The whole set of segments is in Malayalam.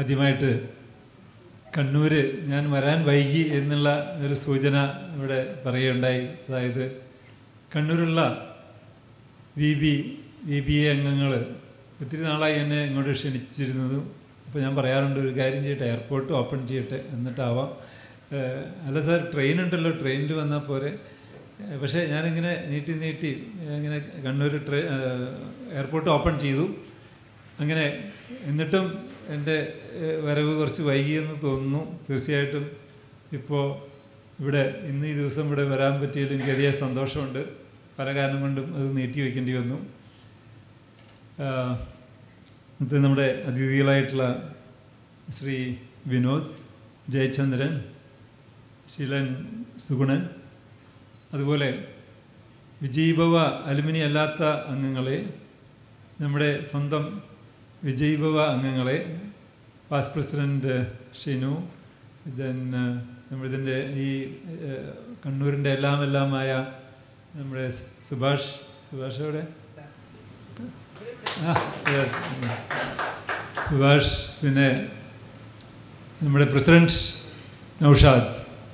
ആദ്യമായിട്ട് കണ്ണൂർ ഞാൻ വരാൻ വൈകി എന്നുള്ള ഒരു സൂചന ഇവിടെ പറയുകയുണ്ടായി അതായത് കണ്ണൂരുള്ള V B V B A അംഗങ്ങൾ ഒത്തിരി നാളായി എന്നെ ഇങ്ങോട്ട് ക്ഷണിച്ചിരുന്നതും അപ്പോൾ ഞാൻ പറയാറുണ്ട് ഒരു കാര്യം ചെയ്യട്ടെ എയർപോർട്ട് ഓപ്പൺ ചെയ്യട്ടെ എന്നിട്ടാവാം ഏഹ് അല്ല സാർ ട്രെയിൻ ഉണ്ടല്ലോ ട്രെയിനിൽ വന്നാൽ പോരെ ഏഹ് പക്ഷേ ഞാനിങ്ങനെ നീട്ടി നീട്ടി ഇങ്ങനെ കണ്ണൂർ ട്രെ ഏഹ് എയർപോർട്ട് ഓപ്പൺ ചെയ്തു അങ്ങനെ എന്നിട്ടും എൻ്റെ ഏഹ് വരവ് കുറച്ച് വൈകിയെന്ന് തോന്നുന്നു തീർച്ചയായിട്ടും ഇപ്പോൾ ഇവിടെ ഇന്ന് ഈ ദിവസം ഇവിടെ വരാൻ പറ്റിയതിൽ എനിക്ക് അതിയായ സന്തോഷമുണ്ട് പല കാരണം കൊണ്ടും അത് നീട്ടി വയ്ക്കേണ്ടി വന്നു ആഹ് ഇത് നമ്മുടെ അതിഥികളായിട്ടുള്ള ശ്രീ വിനോദ് ജയചന്ദ്രൻ ശീലൻ സുഗുണൻ അതുപോലെ വിജയീഭവ അലുമിനി അല്ലാത്ത അംഗങ്ങളെ നമ്മുടെ സ്വന്തം വിജയീഭവ അംഗങ്ങളെ പാസ് പ്രസിഡൻറ്റ് ഷിനു ദെൻ നമ്മളിതിൻ്റെ ഈ ഏഹ്, കണ്ണൂരിൻ്റെ എല്ലാം എല്ലാമായ നമ്മുടെ സുഭാഷ് സുഭാഷ് എവിടെ ആ, yes. സുഭാഷ് പിന്നെ നമ്മുടെ പ്രസിഡന്റ് നൗഷാദ്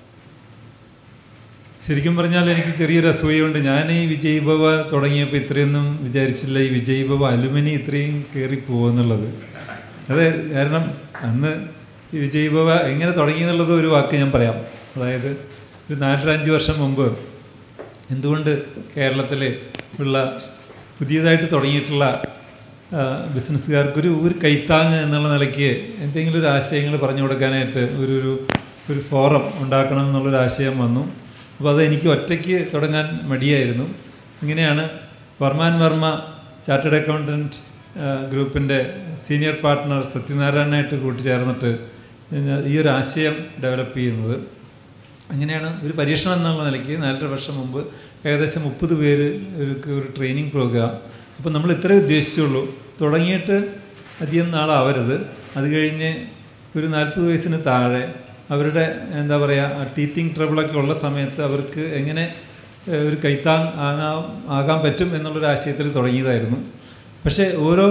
ശരിക്കും പറഞ്ഞാൽ എനിക്ക് ചെറിയൊരു അസൂയുണ്ട് ഞാൻ ഈ വിജയീഭവ തുടങ്ങിയപ്പോൾ ഇത്രയൊന്നും വിചാരിച്ചില്ല ഈ വിജയീഭവ അലുമിനി ഇത്രയും കയറി പോകുമെന്നുള്ളത് അതെ കാരണം അന്ന് ഈ വിജയീഭവ എങ്ങനെ തുടങ്ങി എന്നുള്ളത് ഒരു വാക്ക് ഞാൻ പറയാം അതായത് ഒരു നാലര അഞ്ച് വർഷം മുമ്പ് എന്തുകൊണ്ട് കേരളത്തിൽ ഉള്ള പുതിയതായിട്ട് തുടങ്ങിയിട്ടുള്ള ആ, ബിസിനസ്സുകാർക്കൊരു ഒരു കൈത്താങ്ങ് എന്നുള്ള നിലയ്ക്ക് എന്തെങ്കിലും ഒരു ആശയങ്ങൾ പറഞ്ഞു കൊടുക്കാനായിട്ട് ഒരു ഒരു ഒരു ഫോറം ഉണ്ടാക്കണം എന്നുള്ളൊരു ആശയം വന്നു അപ്പോൾ അത് എനിക്ക് ഒറ്റയ്ക്ക് തുടങ്ങാൻ മടിയായിരുന്നു ഇങ്ങനെയാണ് വർമാൻ വർമ്മ ചാർട്ടേഡ് അക്കൗണ്ടൻറ്റ് ഗ്രൂപ്പിൻ്റെ സീനിയർ പാർട്ട്ണർ സത്യനാരായണനായിട്ട് കൂട്ടിച്ചേർന്നിട്ട് ഞാൻ ഈ ഒരു ആശയം ഡെവലപ്പ് ചെയ്യുന്നത് അങ്ങനെയാണ് ഒരു പരീക്ഷണം എന്നുള്ള നിലയ്ക്ക് നാലര വർഷം മുമ്പ് ഏകദേശം മുപ്പത് പേര് ഒരു ഒരു ട്രെയിനിങ് പ്രോഗ്രാം അപ്പോൾ നമ്മൾ ഇത്രേ ഉദ്ദേശിച്ചുള്ളൂ തുടങ്ങിയിട്ട് അധികം നാളാവരുത് അത് കഴിഞ്ഞ് ഒരു നാൽപ്പത് വയസ്സിന് താഴെ അവരുടെ എന്താ പറയുക ടീത്തിങ് ട്രബിളൊക്കെ ഉള്ള സമയത്ത് അവർക്ക് എങ്ങനെ ഏഹ്, ഒരു കൈത്താങ് ആകാൻ ആകാൻ പറ്റും എന്നുള്ളൊരു ആശയത്തിൽ തുടങ്ങിയതായിരുന്നു പക്ഷേ ഓരോ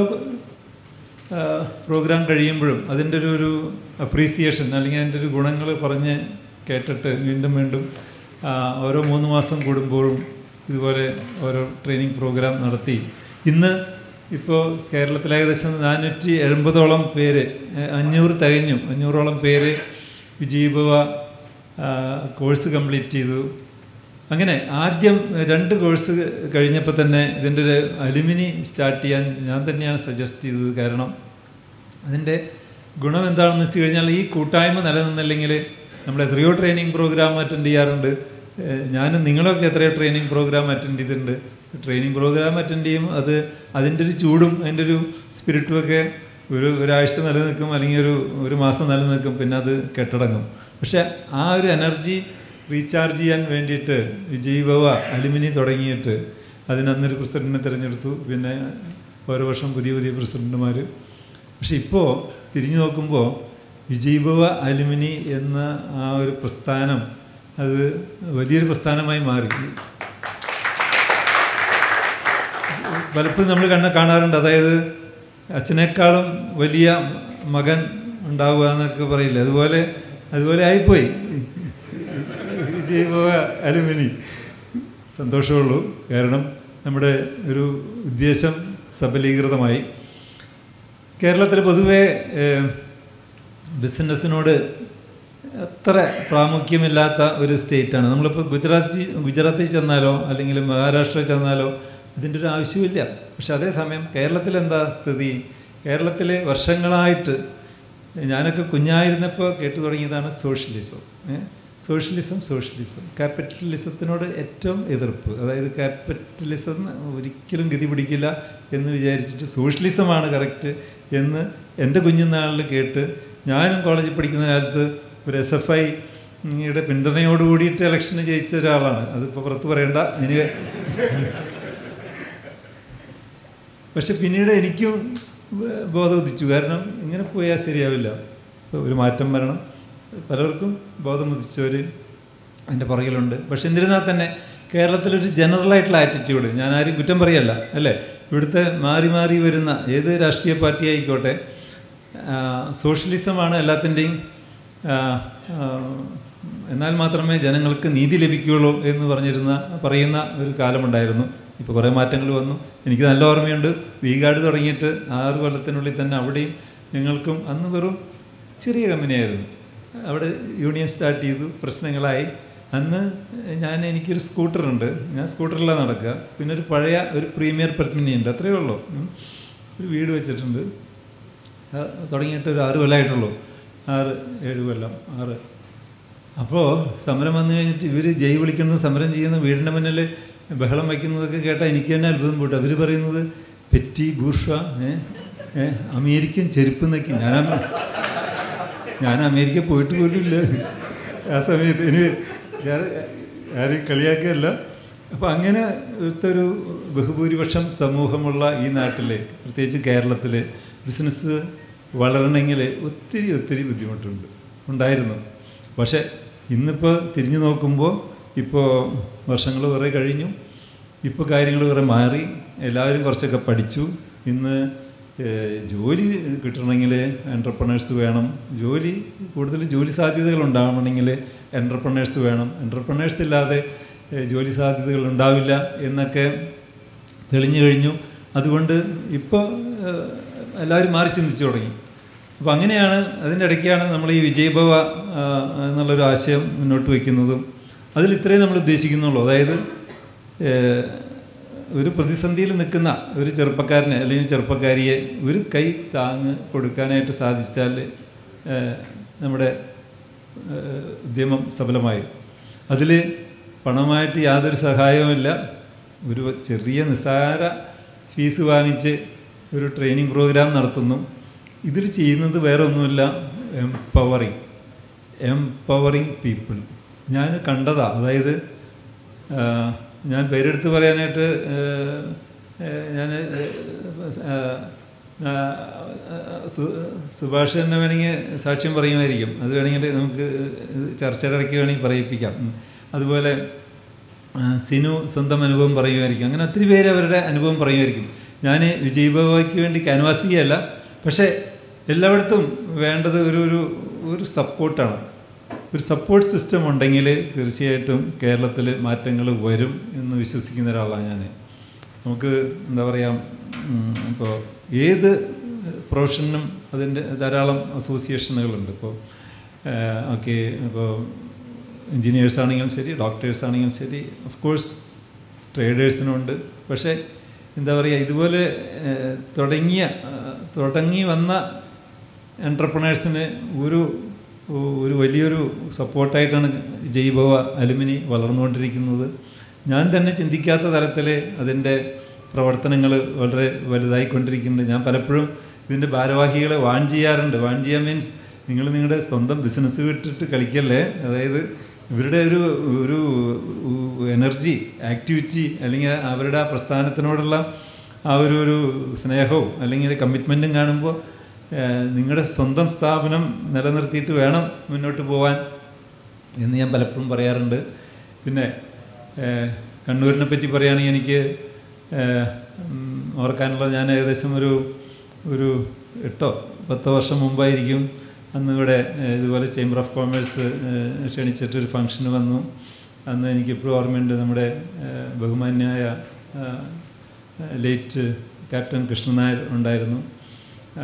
പ്രോഗ്രാം കഴിയുമ്പോഴും അതിൻ്റെ ഒരു ഒരു അപ്രീസിയേഷൻ അല്ലെങ്കിൽ അതിൻ്റെ ഒരു ഗുണങ്ങൾ പറഞ്ഞ് കേട്ടിട്ട് വീണ്ടും വീണ്ടും ആ, ഓരോ മൂന്ന് മാസം കൂടുമ്പോഴും ഇതുപോലെ ഓരോ ട്രെയിനിങ് പ്രോഗ്രാം നടത്തി ഇന്ന് ഇപ്പോൾ കേരളത്തിൽ ഏകദേശം നാനൂറ്റി എഴുപതോളം പേര് ഏ, അഞ്ഞൂറ് തികഞ്ഞു അഞ്ഞൂറോളം പേര് വിജീഭവ കോഴ്സ് കംപ്ലീറ്റ് ചെയ്തു അങ്ങനെ ആദ്യം രണ്ട് കോഴ്സ് കഴിഞ്ഞപ്പോൾ തന്നെ ഇതിൻ്റെ ഒരു അലുമിനി സ്റ്റാർട്ട് ചെയ്യാൻ ഞാൻ തന്നെയാണ് സജസ്റ്റ് ചെയ്തത് കാരണം അതിൻ്റെ ഗുണം എന്താണെന്ന് വെച്ച് കഴിഞ്ഞാൽ ഈ കൂട്ടായ്മ നിലനിന്നില്ലെങ്കിൽ നമ്മൾ എത്രയോ ട്രെയിനിങ് പ്രോഗ്രാം അറ്റൻഡ് ചെയ്യാറുണ്ട് ഏഹ് ഞാനും നിങ്ങളൊക്കെ എത്രയോ ട്രെയിനിങ് പ്രോഗ്രാം അറ്റൻഡ് ചെയ്തിട്ടുണ്ട് ട്രെയിനിങ് പ്രോഗ്രാം അറ്റൻഡ് ചെയ്യും അത് അതിൻ്റെ ഒരു ചൂടും അതിൻ്റെ ഒരു സ്പിരിറ്റും ഒക്കെ ഒരു ഒരാഴ്ച നിലനിൽക്കും അല്ലെങ്കിൽ ഒരു ഒരു മാസം നിലനിൽക്കും പിന്നെ അത് കെട്ടടങ്ങും പക്ഷെ ആ ഒരു എനർജി റീചാർജ് ചെയ്യാൻ വേണ്ടിയിട്ട് വിജയീഭവ അലുമിനി തുടങ്ങിയിട്ട് അതിനന്നൊരു പ്രസിഡന്റിനെ തിരഞ്ഞെടുത്തു പിന്നെ ഓരോ വർഷം പുതിയ പുതിയ പ്രസിഡന്റുമാർ പക്ഷെ ഇപ്പോൾ തിരിഞ്ഞു നോക്കുമ്പോൾ വിജയീഭവ അലുമിനി എന്ന ആ ഒരു പ്രസ്ഥാനം അത് വലിയൊരു പ്രസ്ഥാനമായി മാറി പലപ്പോഴും നമ്മൾ കണ്ണ കാണാറുണ്ട് അതായത് അച്ഛനേക്കാളും വലിയ മകൻ ഉണ്ടാവുക എന്നൊക്കെ പറയില്ലേ അതുപോലെ അതുപോലെ ആയിപ്പോയി വിജയീഭവ അലുമിനി സന്തോഷമുള്ളൂ കാരണം നമ്മുടെ ഒരു ഉദ്ദേശം സബലീകൃതമായി കേരളത്തിൽ പൊതുവെ ഏഹ്, ബിസിനസ്സിനോട് അത്ര പ്രാമുഖ്യമില്ലാത്ത ഒരു സ്റ്റേറ്റാണ് നമ്മളിപ്പോൾ ഗുജറാത്തി ഗുജറാത്തിൽ ചെന്നാലോ അല്ലെങ്കിൽ മഹാരാഷ്ട്രയിൽ ചെന്നാലോ ഇതിൻ്റെ ഒരു ആവശ്യമില്ല പക്ഷെ അതേസമയം കേരളത്തിൽ എന്താ സ്ഥിതി കേരളത്തിൽ വർഷങ്ങളായിട്ട് ഞാനൊക്കെ കുഞ്ഞായിരുന്നപ്പോൾ കേട്ടു തുടങ്ങിയതാണ് സോഷ്യലിസം ഏ? സോഷ്യലിസം സോഷ്യലിസം ക്യാപിറ്റലിസത്തിനോട് ഏറ്റവും എതിർപ്പ് അതായത് ക്യാപിറ്റലിസം ഒരിക്കലും ഗതി പിടിക്കില്ല എന്ന് വിചാരിച്ചിട്ട് സോഷ്യലിസമാണ് കറക്റ്റ് എന്ന് എൻ്റെ കുഞ്ഞുനാളിൽ കേട്ട് ഞാനും കോളേജിൽ പഠിക്കുന്ന കാലത്ത് ഒരു എസ് എഫ് ഐയുടെ പിന്തുണയോട് കൂടിയിട്ട് ഇലക്ഷന് ജയിച്ച ഒരാളാണ് അതിപ്പോൾ പുറത്ത് പറയണ്ട ഇനി പക്ഷെ പിന്നീട് എനിക്കും ബ- ബോധം ഉദിച്ചു കാരണം ഇങ്ങനെ പോയാൽ ശരിയാവില്ല ഇപ്പൊ ഒരു മാറ്റം വരണം പലർക്കും ബോധം ഉദിച്ചവർ അതിൻ്റെ പുറകിലുണ്ട് പക്ഷെ എന്നിരുന്നാൽ തന്നെ കേരളത്തിലൊരു ജനറലായിട്ടുള്ള ആറ്റിറ്റ്യൂഡ് ഞാൻ ആരും കുറ്റം പറയല്ല അല്ലേ ഇവിടുത്തെ മാറി മാറി വരുന്ന ഏത് രാഷ്ട്രീയ പാർട്ടി ആയിക്കോട്ടെ ആ, സോഷ്യലിസമാണ് എല്ലാത്തിൻ്റെയും ആ, ആ, എന്നാൽ മാത്രമേ ജനങ്ങൾക്ക് നീതി ലഭിക്കുകയുള്ളൂ എന്ന് പറഞ്ഞിരുന്ന പറയുന്ന ഒരു കാലമുണ്ടായിരുന്നു ഇപ്പോൾ കുറേ മാറ്റങ്ങൾ വന്നു എനിക്ക് നല്ല ഓർമ്മയുണ്ട് വീഗാർഡ് തുടങ്ങിയിട്ട് ആറ് കൊല്ലത്തിനുള്ളിൽ തന്നെ അവിടെയും ഞങ്ങൾക്കും അന്ന് വെറും ചെറിയ കമ്പനിയായിരുന്നു അവിടെ യൂണിയൻ സ്റ്റാർട്ട് ചെയ്തു പ്രശ്നങ്ങളായി അന്ന് ഞാൻ എനിക്കൊരു സ്കൂട്ടറുണ്ട് ഞാൻ സ്കൂട്ടറിലാണ് നടക്കുക പിന്നെ ഒരു പഴയ ഒരു പ്രീമിയർ പെർമിനി ഉണ്ട് അത്രയേ ഉള്ളൂ ഉം. ഒരു വീട് വെച്ചിട്ടുണ്ട് ആ, തുടങ്ങിയിട്ട് ഒരു ആറ് കൊല്ലമായിട്ടുള്ളൂ ആറ് ഏഴ് കൊല്ലം ആറ് അപ്പോൾ സമരം വന്നു കഴിഞ്ഞിട്ട് ഇവർ ജയ് വിളിക്കുന്നത് സമരം ചെയ്യുന്ന വീടിൻ്റെ മുന്നിൽ ബഹളം വയ്ക്കുന്നതൊക്കെ കേട്ടാൽ എനിക്ക് തന്നെ അത്ഭുതം പോട്ടെ അവർ പറയുന്നത് പെറ്റി ബൂർഷ ഏ ഏ അമേരിക്കൻ ചെരുപ്പ് നക്കി ഞാൻ അമ- ഞാൻ അമേരിക്ക പോയിട്ട് പോലും ഇല്ല ആ സമയത്ത് ഇനി ഞാൻ ആരെയും കളിയാക്കുകയല്ല അപ്പം അങ്ങനെ ഒരു ബഹുഭൂരിപക്ഷം സമൂഹമുള്ള ഈ നാട്ടിലെ പ്രത്യേകിച്ച് കേരളത്തിലെ ബിസിനസ് വളരണമെങ്കിൽ ഒത്തിരി ഒത്തിരി ബുദ്ധിമുട്ടുണ്ട് ഉണ്ടായിരുന്നു പക്ഷേ ഇന്നിപ്പോൾ തിരിഞ്ഞു നോക്കുമ്പോൾ ഇപ്പോൾ വർഷങ്ങൾ കുറേ കഴിഞ്ഞു ഇപ്പോൾ കാര്യങ്ങൾ കുറേ മാറി എല്ലാവരും കുറച്ചൊക്കെ പഠിച്ചു ഇന്ന് ഏഹ്, ജോലി കിട്ടണമെങ്കിൽ എൻ്റർപ്രണേഴ്സ് വേണം ജോലി കൂടുതൽ ജോലി സാധ്യതകൾ ഉണ്ടാവണമെങ്കിൽ എൻ്റർപ്രണേഴ്സ് വേണം എൻ്റർപ്രണേഴ്സ് ഇല്ലാതെ ഏഹ്, ജോലി സാധ്യതകൾ ഉണ്ടാവില്ല എന്നൊക്കെ തെളിഞ്ഞു കഴിഞ്ഞു അതുകൊണ്ട് ഇപ്പോൾ ഏഹ്, എല്ലാവരും മാറി ചിന്തിച്ചു തുടങ്ങി അപ്പോൾ അങ്ങനെയാണ് അതിൻ്റെ ഇടയ്ക്കാണ് നമ്മൾ ഈ വിജയഭവ ആ, എന്നുള്ളൊരു ആശയം മുന്നോട്ട് വയ്ക്കുന്നതും അതിൽ ഇത്രയും നമ്മൾ ഉദ്ദേശിക്കുന്നുള്ളൂ അതായത് ഏഹ്, ഒരു പ്രതിസന്ധിയിൽ നിൽക്കുന്ന ഒരു ചെറുപ്പക്കാരനെ അല്ലെങ്കിൽ ചെറുപ്പക്കാരിയെ ഒരു കൈ താങ്ങ് കൊടുക്കാനായിട്ട് സാധിച്ചാൽ ഏഹ്, നമ്മുടെ ഏഹ്, ഉദ്യമം സഫലമായി അതിൽ പണമായിട്ട് യാതൊരു സഹായവുമില്ല ഒരു ചെറിയ നിസ്സാര ഫീസ് വാങ്ങിച്ച് ഒരു ട്രെയിനിങ് പ്രോഗ്രാം നടത്തുന്നു ഇതിൽ ചെയ്യുന്നത് വേറെ ഒന്നുമില്ല എംപവറിങ് എംപവറിങ് പീപ്പിൾ ഞാൻ കണ്ടതാ അതായത് ആ, ഞാൻ പേരെടുത്ത് പറയാനായിട്ട് ഞാൻ സുഭാഷ് തന്നെ വേണമെങ്കിൽ സാക്ഷ്യം പറയുമായിരിക്കും അത് വേണമെങ്കിൽ നമുക്ക് ചർച്ചയുടെ ഇടയ്ക്ക് വേണമെങ്കിൽ പറയിപ്പിക്കാം ഉം. അതുപോലെ ആ, സിനു സ്വന്തം അനുഭവം പറയുമായിരിക്കും അങ്ങനെ ഒത്തിരി പേര് അവരുടെ അനുഭവം പറയുമായിരിക്കും ഞാൻ വിജയ് വേണ്ടി ക്യാൻവാസ് ചെയ്യല്ല പക്ഷേ എല്ലായിടത്തും വേണ്ടത് ഒരു ഒരു ഒരു സപ്പോർട്ടാണ് ഒരു സപ്പോർട്ട് സിസ്റ്റം ഉണ്ടെങ്കിൽ തീർച്ചയായിട്ടും കേരളത്തിൽ മാറ്റങ്ങൾ വരും എന്ന് വിശ്വസിക്കുന്ന ഒരാളാണ് ഞാൻ നമുക്ക് എന്താ പറയുക ഇപ്പോൾ ഏത് പ്രൊഫഷനും അതിൻ്റെ ധാരാളം അസോസിയേഷനുകളുണ്ട് ഇപ്പോൾ ഓക്കെ ഇപ്പോൾ എൻജിനീയേഴ്സ് ആണെങ്കിലും ശരി ഡോക്ടേഴ്സ് ആണെങ്കിലും ശരി ഓഫ് കോഴ്സ് ട്രേഡേഴ്സിനുണ്ട് പക്ഷേ എന്താ പറയുക ഇതുപോലെ ഏഹ്, തുടങ്ങിയ ആ, തുടങ്ങി വന്ന എൻ്റർപ്രണേഴ്സിന് ഒരു ഒരു വലിയൊരു സപ്പോർട്ടായിട്ടാണ് ജൈവവ അലുമിനി വളർന്നുകൊണ്ടിരിക്കുന്നത് ഞാൻ തന്നെ ചിന്തിക്കാത്ത തലത്തിൽ അതിൻ്റെ പ്രവർത്തനങ്ങൾ വളരെ വലുതായിക്കൊണ്ടിരിക്കുന്നുണ്ട് ഞാൻ പലപ്പോഴും ഇതിൻ്റെ ഭാരവാഹികളെ വാൺ ചെയ്യാറുണ്ട് വാൺ ചെയ്യാൻ മീൻസ് നിങ്ങൾ നിങ്ങളുടെ സ്വന്തം ബിസിനസ് വിട്ടിട്ട് കളിക്കല്ലേ അതായത് ഇവരുടെ ഒരു ഒരു എനർജി ആക്ടിവിറ്റി അല്ലെങ്കിൽ അവരുടെ ആ പ്രസ്ഥാനത്തിനോടുള്ള ആ ഒരു ഒരു സ്നേഹവും അല്ലെങ്കിൽ കമ്മിറ്റ്മെൻറ്റും കാണുമ്പോൾ ഏഹ്, നിങ്ങളുടെ സ്വന്തം സ്ഥാപനം നിലനിർത്തിയിട്ട് വേണം മുന്നോട്ട് പോകാൻ എന്ന് ഞാൻ പലപ്പോഴും പറയാറുണ്ട് പിന്നെ ഏഹ്, കണ്ണൂരിനെ പറ്റി പറയുകയാണെങ്കിൽ എനിക്ക് ഏഹ്, ഉം, ഓർക്കാനുള്ളത് ഞാൻ ഏകദേശം ഒരു ഒരു എട്ടോ പത്തോ വർഷം മുമ്പായിരിക്കും അന്ന് ഇവിടെ ഏഹ്, ഇതുപോലെ ചേംബർ ഓഫ് കോമേഴ്സ് ഏഹ്, ക്ഷണിച്ചിട്ടൊരു ഫംഗ്ഷന് വന്നു അന്ന് എനിക്കിപ്പോഴും ഓർമ്മയുണ്ട് നമ്മുടെ ഏഹ്, ബഹുമാന്യായ ഏഹ്, ലേറ്റ് ക്യാപ്റ്റൻ കൃഷ്ണനായർ ഉണ്ടായിരുന്നു ആ,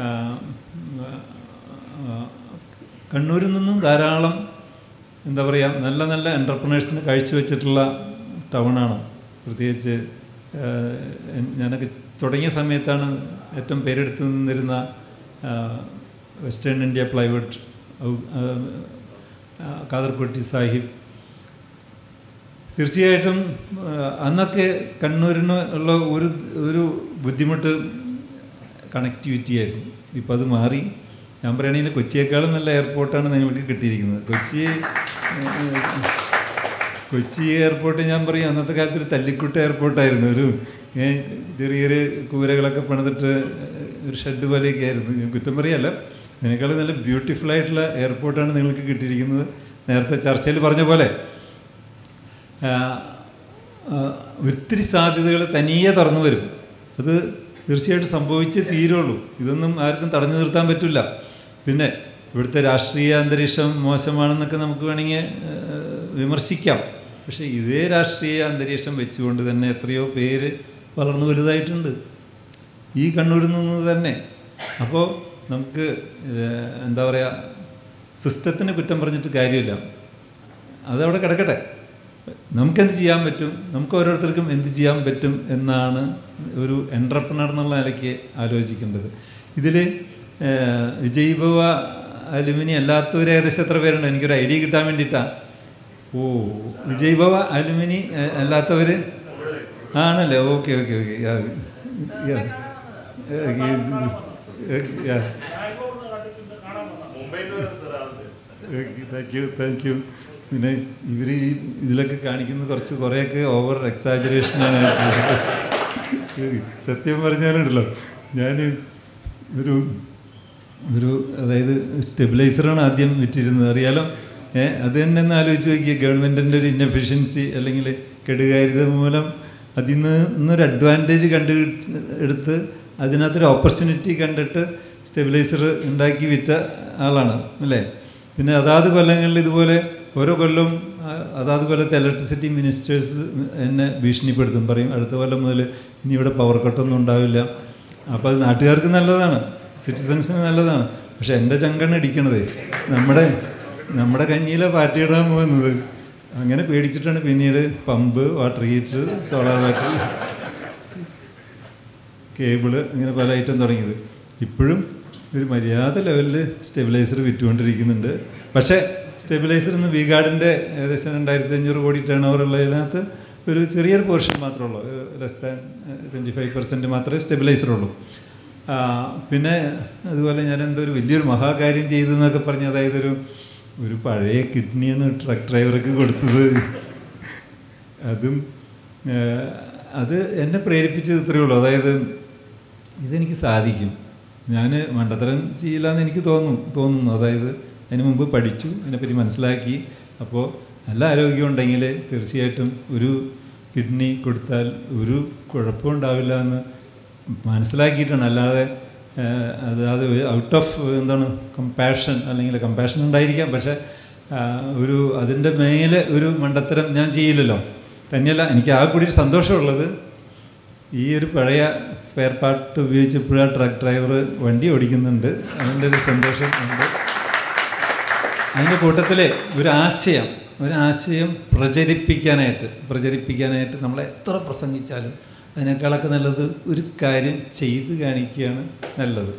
ആ, കണ്ണൂരിൽ നിന്നും ധാരാളം എന്താ പറയുക നല്ല നല്ല എൻ്റർപ്രണേഴ്സിന് കാഴ്ചവെച്ചിട്ടുള്ള ടൗണാണ് പ്രത്യേകിച്ച് ആ, ഞാനൊക്കെ തുടങ്ങിയ സമയത്താണ് ഏറ്റവും പേരെടുത്ത് നിന്നിരുന്ന ആ, വെസ്റ്റേൺ ഇന്ത്യ പ്ലൈവുഡ് ഔ- ആ, ആ, കാദർകുട്ടി സാഹിബ് തീർച്ചയായിട്ടും ആ, അന്നൊക്കെ കണ്ണൂരിന് ഉള്ള ഒരു ഒരു ബുദ്ധിമുട്ട് കണക്ടിവിറ്റി ആയിരുന്നു ഇപ്പം അത് മാറി ഞാൻ പറയുകയാണെങ്കിൽ കൊച്ചിയേക്കാളും നല്ല എയർപോർട്ടാണ് നിങ്ങൾക്ക് കിട്ടിയിരിക്കുന്നത് കൊച്ചി ഏഹ്, കൊച്ചി എയർപോർട്ട് ഞാൻ പറയും അന്നത്തെ കാലത്ത് ഒരു തല്ലിക്കുട്ട എയർപോർട്ടായിരുന്നു ഒരു ഏഹ്, ചെറിയ ചെറിയ കൂരകളൊക്കെ പണിതിട്ട് ഒരു ഷെഡ് പോലെയൊക്കെ ആയിരുന്നു ഞാൻ കുറ്റം പറയല്ല അതിനേക്കാളും നല്ല ബ്യൂട്ടിഫുൾ ആയിട്ടുള്ള എയർപോർട്ടാണ് നിങ്ങൾക്ക് കിട്ടിയിരിക്കുന്നത് നേരത്തെ ചർച്ചയിൽ പറഞ്ഞ പോലെ ആ, ആ, ഒത്തിരി സാധ്യതകൾ തനിയെ തുറന്നു വരും അത് തീർച്ചയായിട്ടും സംഭവിച്ചേ തീരുള്ളൂ ഇതൊന്നും ആർക്കും തടഞ്ഞു നിർത്താൻ പറ്റില്ല പിന്നെ ഇവിടുത്തെ രാഷ്ട്രീയ അന്തരീക്ഷം മോശമാണെന്നൊക്കെ നമുക്ക് വേണമെങ്കിൽ ഏഹ്, വിമർശിക്കാം പക്ഷേ ഇതേ രാഷ്ട്രീയ അന്തരീക്ഷം വെച്ചുകൊണ്ട് തന്നെ എത്രയോ പേര് വളർന്നു വലുതായിട്ടുണ്ട് ഈ കണ്ണൂരിൽ നിന്ന് തന്നെ അപ്പോൾ നമുക്ക് ഏഹ്, എന്താ പറയുക സിസ്റ്റത്തിന് കുറ്റം പറഞ്ഞിട്ട് കാര്യമില്ല അതവിടെ കിടക്കട്ടെ നമുക്കെന്ത് ചെയ്യാൻ പറ്റും നമുക്ക് ഓരോരുത്തർക്കും എന്ത് ചെയ്യാൻ പറ്റും എന്നാണ് ഒരു എൻ്റർപ്രണർ എന്നുള്ള നിലയ്ക്ക് ആലോചിക്കേണ്ടത് ഇതിൽ വിജയ് ഭവ അലുമിനി അല്ലാത്തവർ ഏകദേശം എത്ര പേരുണ്ട് എനിക്കൊരു ഐഡിയ കിട്ടാൻ വേണ്ടിയിട്ടാണ് ഓ വിജയ് ഭവ അലുമിനി ഏഹ്, അല്ലാത്തവർ ആണല്ലേ okay okay okay thank you thank you പിന്നെ ഇവർ ഈ ഇതിലൊക്കെ കാണിക്കുന്ന കുറച്ച് കുറേയൊക്കെ ഓവർ എക്സാജറേഷനാണ് സത്യം പറഞ്ഞാലുണ്ടല്ലോ ഞാൻ ഒരു ഒരു അതായത് സ്റ്റെബിലൈസറാണ് ആദ്യം വിറ്റിരുന്നത് അറിയാലോ ഏ അത് തന്നെ ഒന്ന് ആലോചിച്ച് നോക്കിയ ഗവൺമെൻറ്റിൻ്റെ ഒരു ഇന്നഫിഷ്യൻസി അല്ലെങ്കിൽ കെടുകാര്യത മൂലം അതിൽ നിന്ന് ഇന്നൊരു അഡ്വാൻറ്റേജ് കണ്ടു എടുത്ത് അതിനകത്തൊരു ഓപ്പർച്യൂണിറ്റി കണ്ടിട്ട് സ്റ്റെബിലൈസർ ഉണ്ടാക്കി വിറ്റ ആളാണ് അല്ലേ പിന്നെ അതാത് കൊല്ലങ്ങളിൽ ഇതുപോലെ ഓരോ കൊല്ലവും ആ, അതാത് കൊല്ലത്തെ ഇലക്ട്രിസിറ്റി മിനിസ്റ്റേഴ്സ് എന്നെ ഭീഷണിപ്പെടുത്തും പറയും അടുത്ത കൊല്ലം മുതൽ ഇനി ഇവിടെ പവർ കട്ടൊന്നും ഉണ്ടാവില്ല അപ്പോൾ അത് നാട്ടുകാർക്ക് നല്ലതാണ് സിറ്റിസൺസിന് നല്ലതാണ് പക്ഷെ എൻ്റെ ചങ്കണ് ഇടിക്കണത് നമ്മുടെ നമ്മുടെ കഞ്ഞിയിലെ പാർട്ടി ഇടാൻ പോകുന്നത് അങ്ങനെ പേടിച്ചിട്ടാണ് പിന്നീട് pump water heater solar battery cable ഇങ്ങനെ പല ഐറ്റം തുടങ്ങിയത് ഇപ്പോഴും ഒരു മര്യാദ ലെവലിൽ സ്റ്റെബിലൈസർ വിറ്റുകൊണ്ടിരിക്കുന്നുണ്ട് പക്ഷേ സ്റ്റെബിലൈസർ ഇന്ന് വി ഗാർഡിൻ്റെ ഏകദേശം രണ്ടായിരത്തി അഞ്ഞൂറ് കോടി ടേൺ ഓവർ ഉള്ളതിനകത്ത് ഒരു ചെറിയൊരു പോർഷൻ മാത്രമേ ഉള്ളൂ less than twenty five percent മാത്രമേ സ്റ്റെബിലൈസർ ഉള്ളൂ ആ, പിന്നെ അതുപോലെ ഞാൻ എന്തോ ഒരു വലിയൊരു മഹാകാര്യം ചെയ്തു എന്നൊക്കെ പറഞ്ഞ് അതായത് ഒരു ഒരു പഴയ കിഡ്നിയാണ് ട്രക്ക് ഡ്രൈവർക്ക് കൊടുത്തത് അതും ഏഹ്, അത് എന്നെ പ്രേരിപ്പിച്ചത് ഇത്രയേ ഉള്ളൂ അതായത് ഇതെനിക്ക് സാധിക്കും ഞാൻ മണ്ടത്തരം ചെയ്യില്ല എന്ന് എനിക്ക് തോന്നും തോന്നുന്നു അതായത് അതിന് മുമ്പ് പഠിച്ചു അതിനെപ്പറ്റി മനസ്സിലാക്കി അപ്പോൾ നല്ല ആരോഗ്യം ഉണ്ടെങ്കിൽ തീർച്ചയായിട്ടും ഒരു കിഡ്നി കൊടുത്താൽ ഒരു കുഴപ്പവും ഉണ്ടാവില്ല എന്ന് മനസ്സിലാക്കിയിട്ടാണ് അല്ലാതെ ഏഹ്, അതായത് ഔട്ട് ഓഫ് എന്താണ് കമ്പാഷൻ അല്ലെങ്കിൽ കമ്പാഷൻ ഉണ്ടായിരിക്കാം പക്ഷേ ആ, ഒരു അതിൻ്റെ മേലെ ഒരു മണ്ടത്തരം ഞാൻ ചെയ്യില്ലല്ലോ തന്നെയല്ല എനിക്ക് ആ കൂടി ഒരു സന്തോഷമുള്ളത് ഈ ഒരു പഴയ സ്പെയർ പാർട്ട് ഉപയോഗിച്ചപ്പോഴാണ് ട്രക്ക് ഡ്രൈവർ വണ്ടി ഓടിക്കുന്നുണ്ട് അതിൻ്റെ ഒരു സന്തോഷം ഉണ്ട് അതിൻ്റെ കൂട്ടത്തിൽ ഒരു ആശയം ഒരു ആശയം പ്രചരിപ്പിക്കാനായിട്ട് പ്രചരിപ്പിക്കാനായിട്ട് നമ്മൾ എത്ര പ്രസംഗിച്ചാലും അതിനേക്കാളൊക്കെ നല്ലത് ഒരു കാര്യം ചെയ്ത് കാണിക്കുകയാണ് നല്ലത്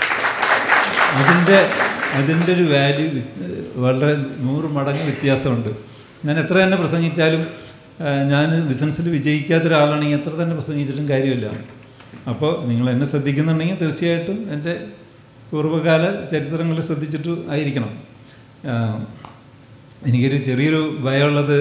അതിൻ്റെ അതിൻ്റെ ഒരു വാല്യൂ വളരെ നൂറ് മടങ്ങ് വ്യത്യാസമുണ്ട് ഞാൻ എത്ര തന്നെ പ്രസംഗിച്ചാലും ആ, ഞാൻ ബിസിനസ്സിൽ വിജയിക്കാത്ത ഒരാളാണെങ്കിൽ എത്ര തന്നെ പ്രസംഗിച്ചിട്ടും കാര്യമില്ല അപ്പോൾ നിങ്ങൾ എന്നെ ശ്രദ്ധിക്കുന്നുണ്ടെങ്കിൽ തീർച്ചയായിട്ടും എൻ്റെ പൂർവ്വകാല ചരിത്രങ്ങൾ ശ്രദ്ധിച്ചിട്ട് ആയിരിക്കണം ആ, എനിക്കൊരു ചെറിയൊരു ഭയമുള്ളത്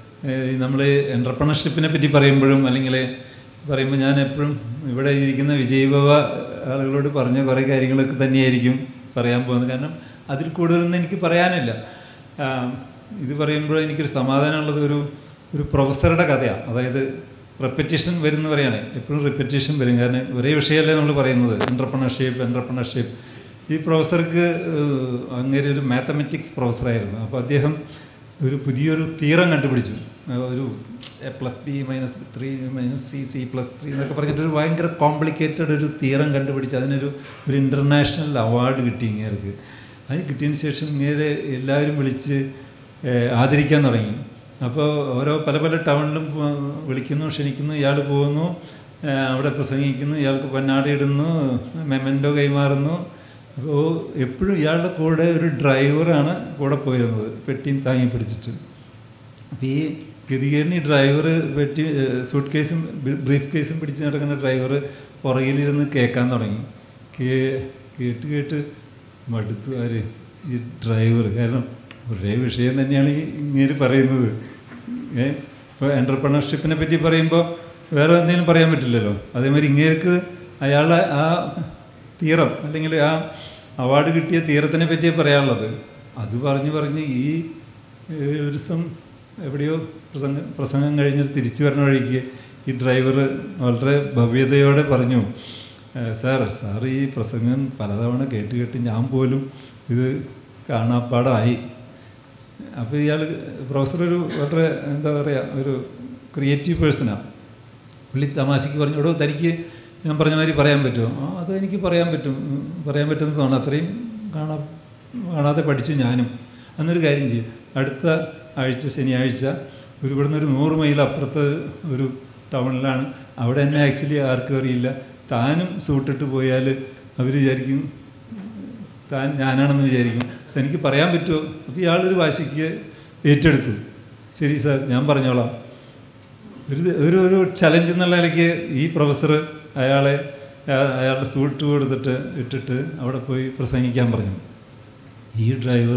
നമ്മൾ എൻ്റർപ്രണർഷിപ്പിനെ പറ്റി പറയുമ്പോഴും അല്ലെങ്കിൽ പറയുമ്പോൾ ഞാൻ എപ്പോഴും ഇവിടെ ഇരിക്കുന്ന വിജയഭവ ആളുകളോട് പറഞ്ഞ കുറേ കാര്യങ്ങളൊക്കെ തന്നെയായിരിക്കും പറയാൻ പോകുന്നത് കാരണം അതിൽ കൂടുതലൊന്നും എനിക്ക് പറയാനില്ല ആ, ഇത് പറയുമ്പോൾ എനിക്കൊരു സമാധാനമുള്ളത് ഒരു ഒരു പ്രൊഫസറുടെ കഥയാണ് അതായത് റെപ്പറ്റീഷൻ വരുന്ന പറയാണ് എപ്പോഴും റെപ്പറ്റീഷൻ വരും കാരണം ഒരേ വിഷയമല്ലേ നമ്മൾ പറയുന്നത് എൻ്റർപ്രണർഷിപ്പ് എൻ്റർപ്രണർഷിപ്പ് ഈ പ്രൊഫസർക്ക് ഏഹ്, അങ്ങേര് ഒരു മാത്തമെറ്റിക്സ് പ്രൊഫസറായിരുന്നു അപ്പോൾ അദ്ദേഹം ഒരു പുതിയൊരു തീറം കണ്ടുപിടിച്ചു ഏഹ്, ഒരു A plus B minus three minus C C plus three എന്നൊക്കെ പറഞ്ഞിട്ട് ഒരു ഭയങ്കര കോംപ്ലിക്കേറ്റഡ് ഒരു തീറം കണ്ടുപിടിച്ച് അതിനൊരു ഒരു ഇൻ്റർനാഷണൽ അവാർഡ് കിട്ടി ഇങ്ങേർക്ക് അത് കിട്ടിയതിന് ശേഷം ഇങ്ങേരെ എല്ലാവരും വിളിച്ച് ഏഹ്, ആദരിക്കാൻ തുടങ്ങി അപ്പോൾ ഓരോ പല പല ടൗണിലും പോ- വിളിക്കുന്നു ക്ഷണിക്കുന്നു ഇയാൾ പോകുന്നു ഏഹ്, അവിടെ പ്രസംഗിക്കുന്നു ഇയാൾക്ക് പൊന്നാട ഇടുന്നു മെമെൻറ്റോ കൈമാറുന്നു അപ്പോൾ എപ്പോഴും ഇയാളുടെ കൂടെ ഒരു ഡ്രൈവറാണ് കൂടെ പോയിരുന്നത് പെട്ടിയും താങ്ങി പിടിച്ചിട്ട് അപ്പോൾ ഈ ഗതികേടിന് ഈ ഡ്രൈവർ പെട്ടി സൂട്ട് കേസും ബ്രീഫ് കേസും പിടിച്ച് നടക്കുന്ന ഡ്രൈവർ പുറകിലിരുന്ന് കേൾക്കാൻ തുടങ്ങി കേ കേട്ട് കേട്ട് മടുത്തു ആര് ഈ ഡ്രൈവർ കാരണം ഒരേ വിഷയം തന്നെയാണ് ഈ ഇങ്ങനെ പറയുന്നത് ഏ ഇപ്പോൾ എൻ്റർപ്രണർഷിപ്പിനെ പറ്റി പറയുമ്പോൾ വേറെ എന്തെങ്കിലും പറയാൻ പറ്റില്ലല്ലോ അതേമാതിരി ഇങ്ങേർക്ക് അയാളെ ആ തീരം അല്ലെങ്കിൽ ആ അവാർഡ് കിട്ടിയ തീരത്തിനെ പറ്റിയേ പറയാനുള്ളത് അത് പറഞ്ഞ് പറഞ്ഞ് ഈ ഏഹ്, ഒരു ദിവസം എവിടെയോ പ്രസംഗം പ്രസംഗം കഴിഞ്ഞ് തിരിച്ചു വരുന്ന വഴിക്ക് ഈ ഡ്രൈവർ വളരെ ഭവ്യതയോടെ പറഞ്ഞു "ഏഹ്, സാർ സാർ ഈ പ്രസംഗം പലതവണ കേട്ട് കേട്ട് ഞാൻ പോലും ഇത് കാണാപ്പാടമായി അപ്പോൾ ഇയാൾ പ്രൊഫസർ ഒരു വളരെ എന്താ പറയുക ഒരു ക്രിയേറ്റീവ് പേഴ്സണാണ് പുള്ളി തമാശയ്ക്ക് പറഞ്ഞു എടോ തനിക്ക് ഞാൻ പറഞ്ഞ മാതിരി പറയാൻ പറ്റുമോ ആ അത് എനിക്ക് പറയാൻ പറ്റും ഉം, പറയാൻ പറ്റുമെന്ന് തോന്നുന്നു അത്രയും കാണാ കാണാതെ പഠിച്ചു ഞാനും അന്നൊരു കാര്യം ചെയ്യും അടുത്ത ആഴ്ച ശനിയാഴ്ച ഒരു ഇവിടുന്ന് ഒരു നൂറ് മൈൽ അപ്പുറത്ത് ഒരു ടൗണിലാണ് അവിടെ എന്നെ ആക്ച്വലി ആർക്കും അറിയില്ല താനും സൂട്ടിട്ട് പോയാൽ അവർ വിചാരിക്കും താൻ ഞാനാണെന്ന് വിചാരിക്കും തനിക്ക് പറയാൻ പറ്റുമോ അപ്പോൾ ഇയാളൊരു വാശിക്ക് ഏറ്റെടുത്തു ശരി സാർ ഞാൻ പറഞ്ഞോളാം ഒരു ഒരു ഒരു ചലഞ്ച് എന്നുള്ള നിലയ്ക്ക് ഈ പ്രൊഫസർ അയാളെ അയാ- അയാളുടെ സൂട്ട് കൊടുത്തിട്ട് ഇട്ടിട്ട് അവിടെ പോയി പ്രസംഗിക്കാൻ പറഞ്ഞു ഈ ഡ്രൈവർ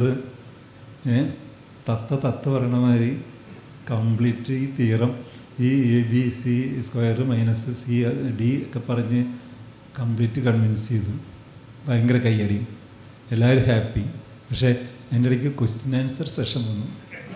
തത്ത തത്ത പറയണ മാതിരി കംപ്ലീറ്റ് ഈ തീറം ഈ A B C square minus C D ഒക്കെ പറഞ്ഞ് കംപ്ലീറ്റ് കൺവിൻസ് ചെയ്തു ഭയങ്കര കയ്യടിയും എല്ലാവരും ഹാപ്പി പക്ഷേ എൻ്റെ ഇടയ്ക്ക് ക്വസ്റ്റ്യൻ ആൻസർ സെഷൻ വന്നു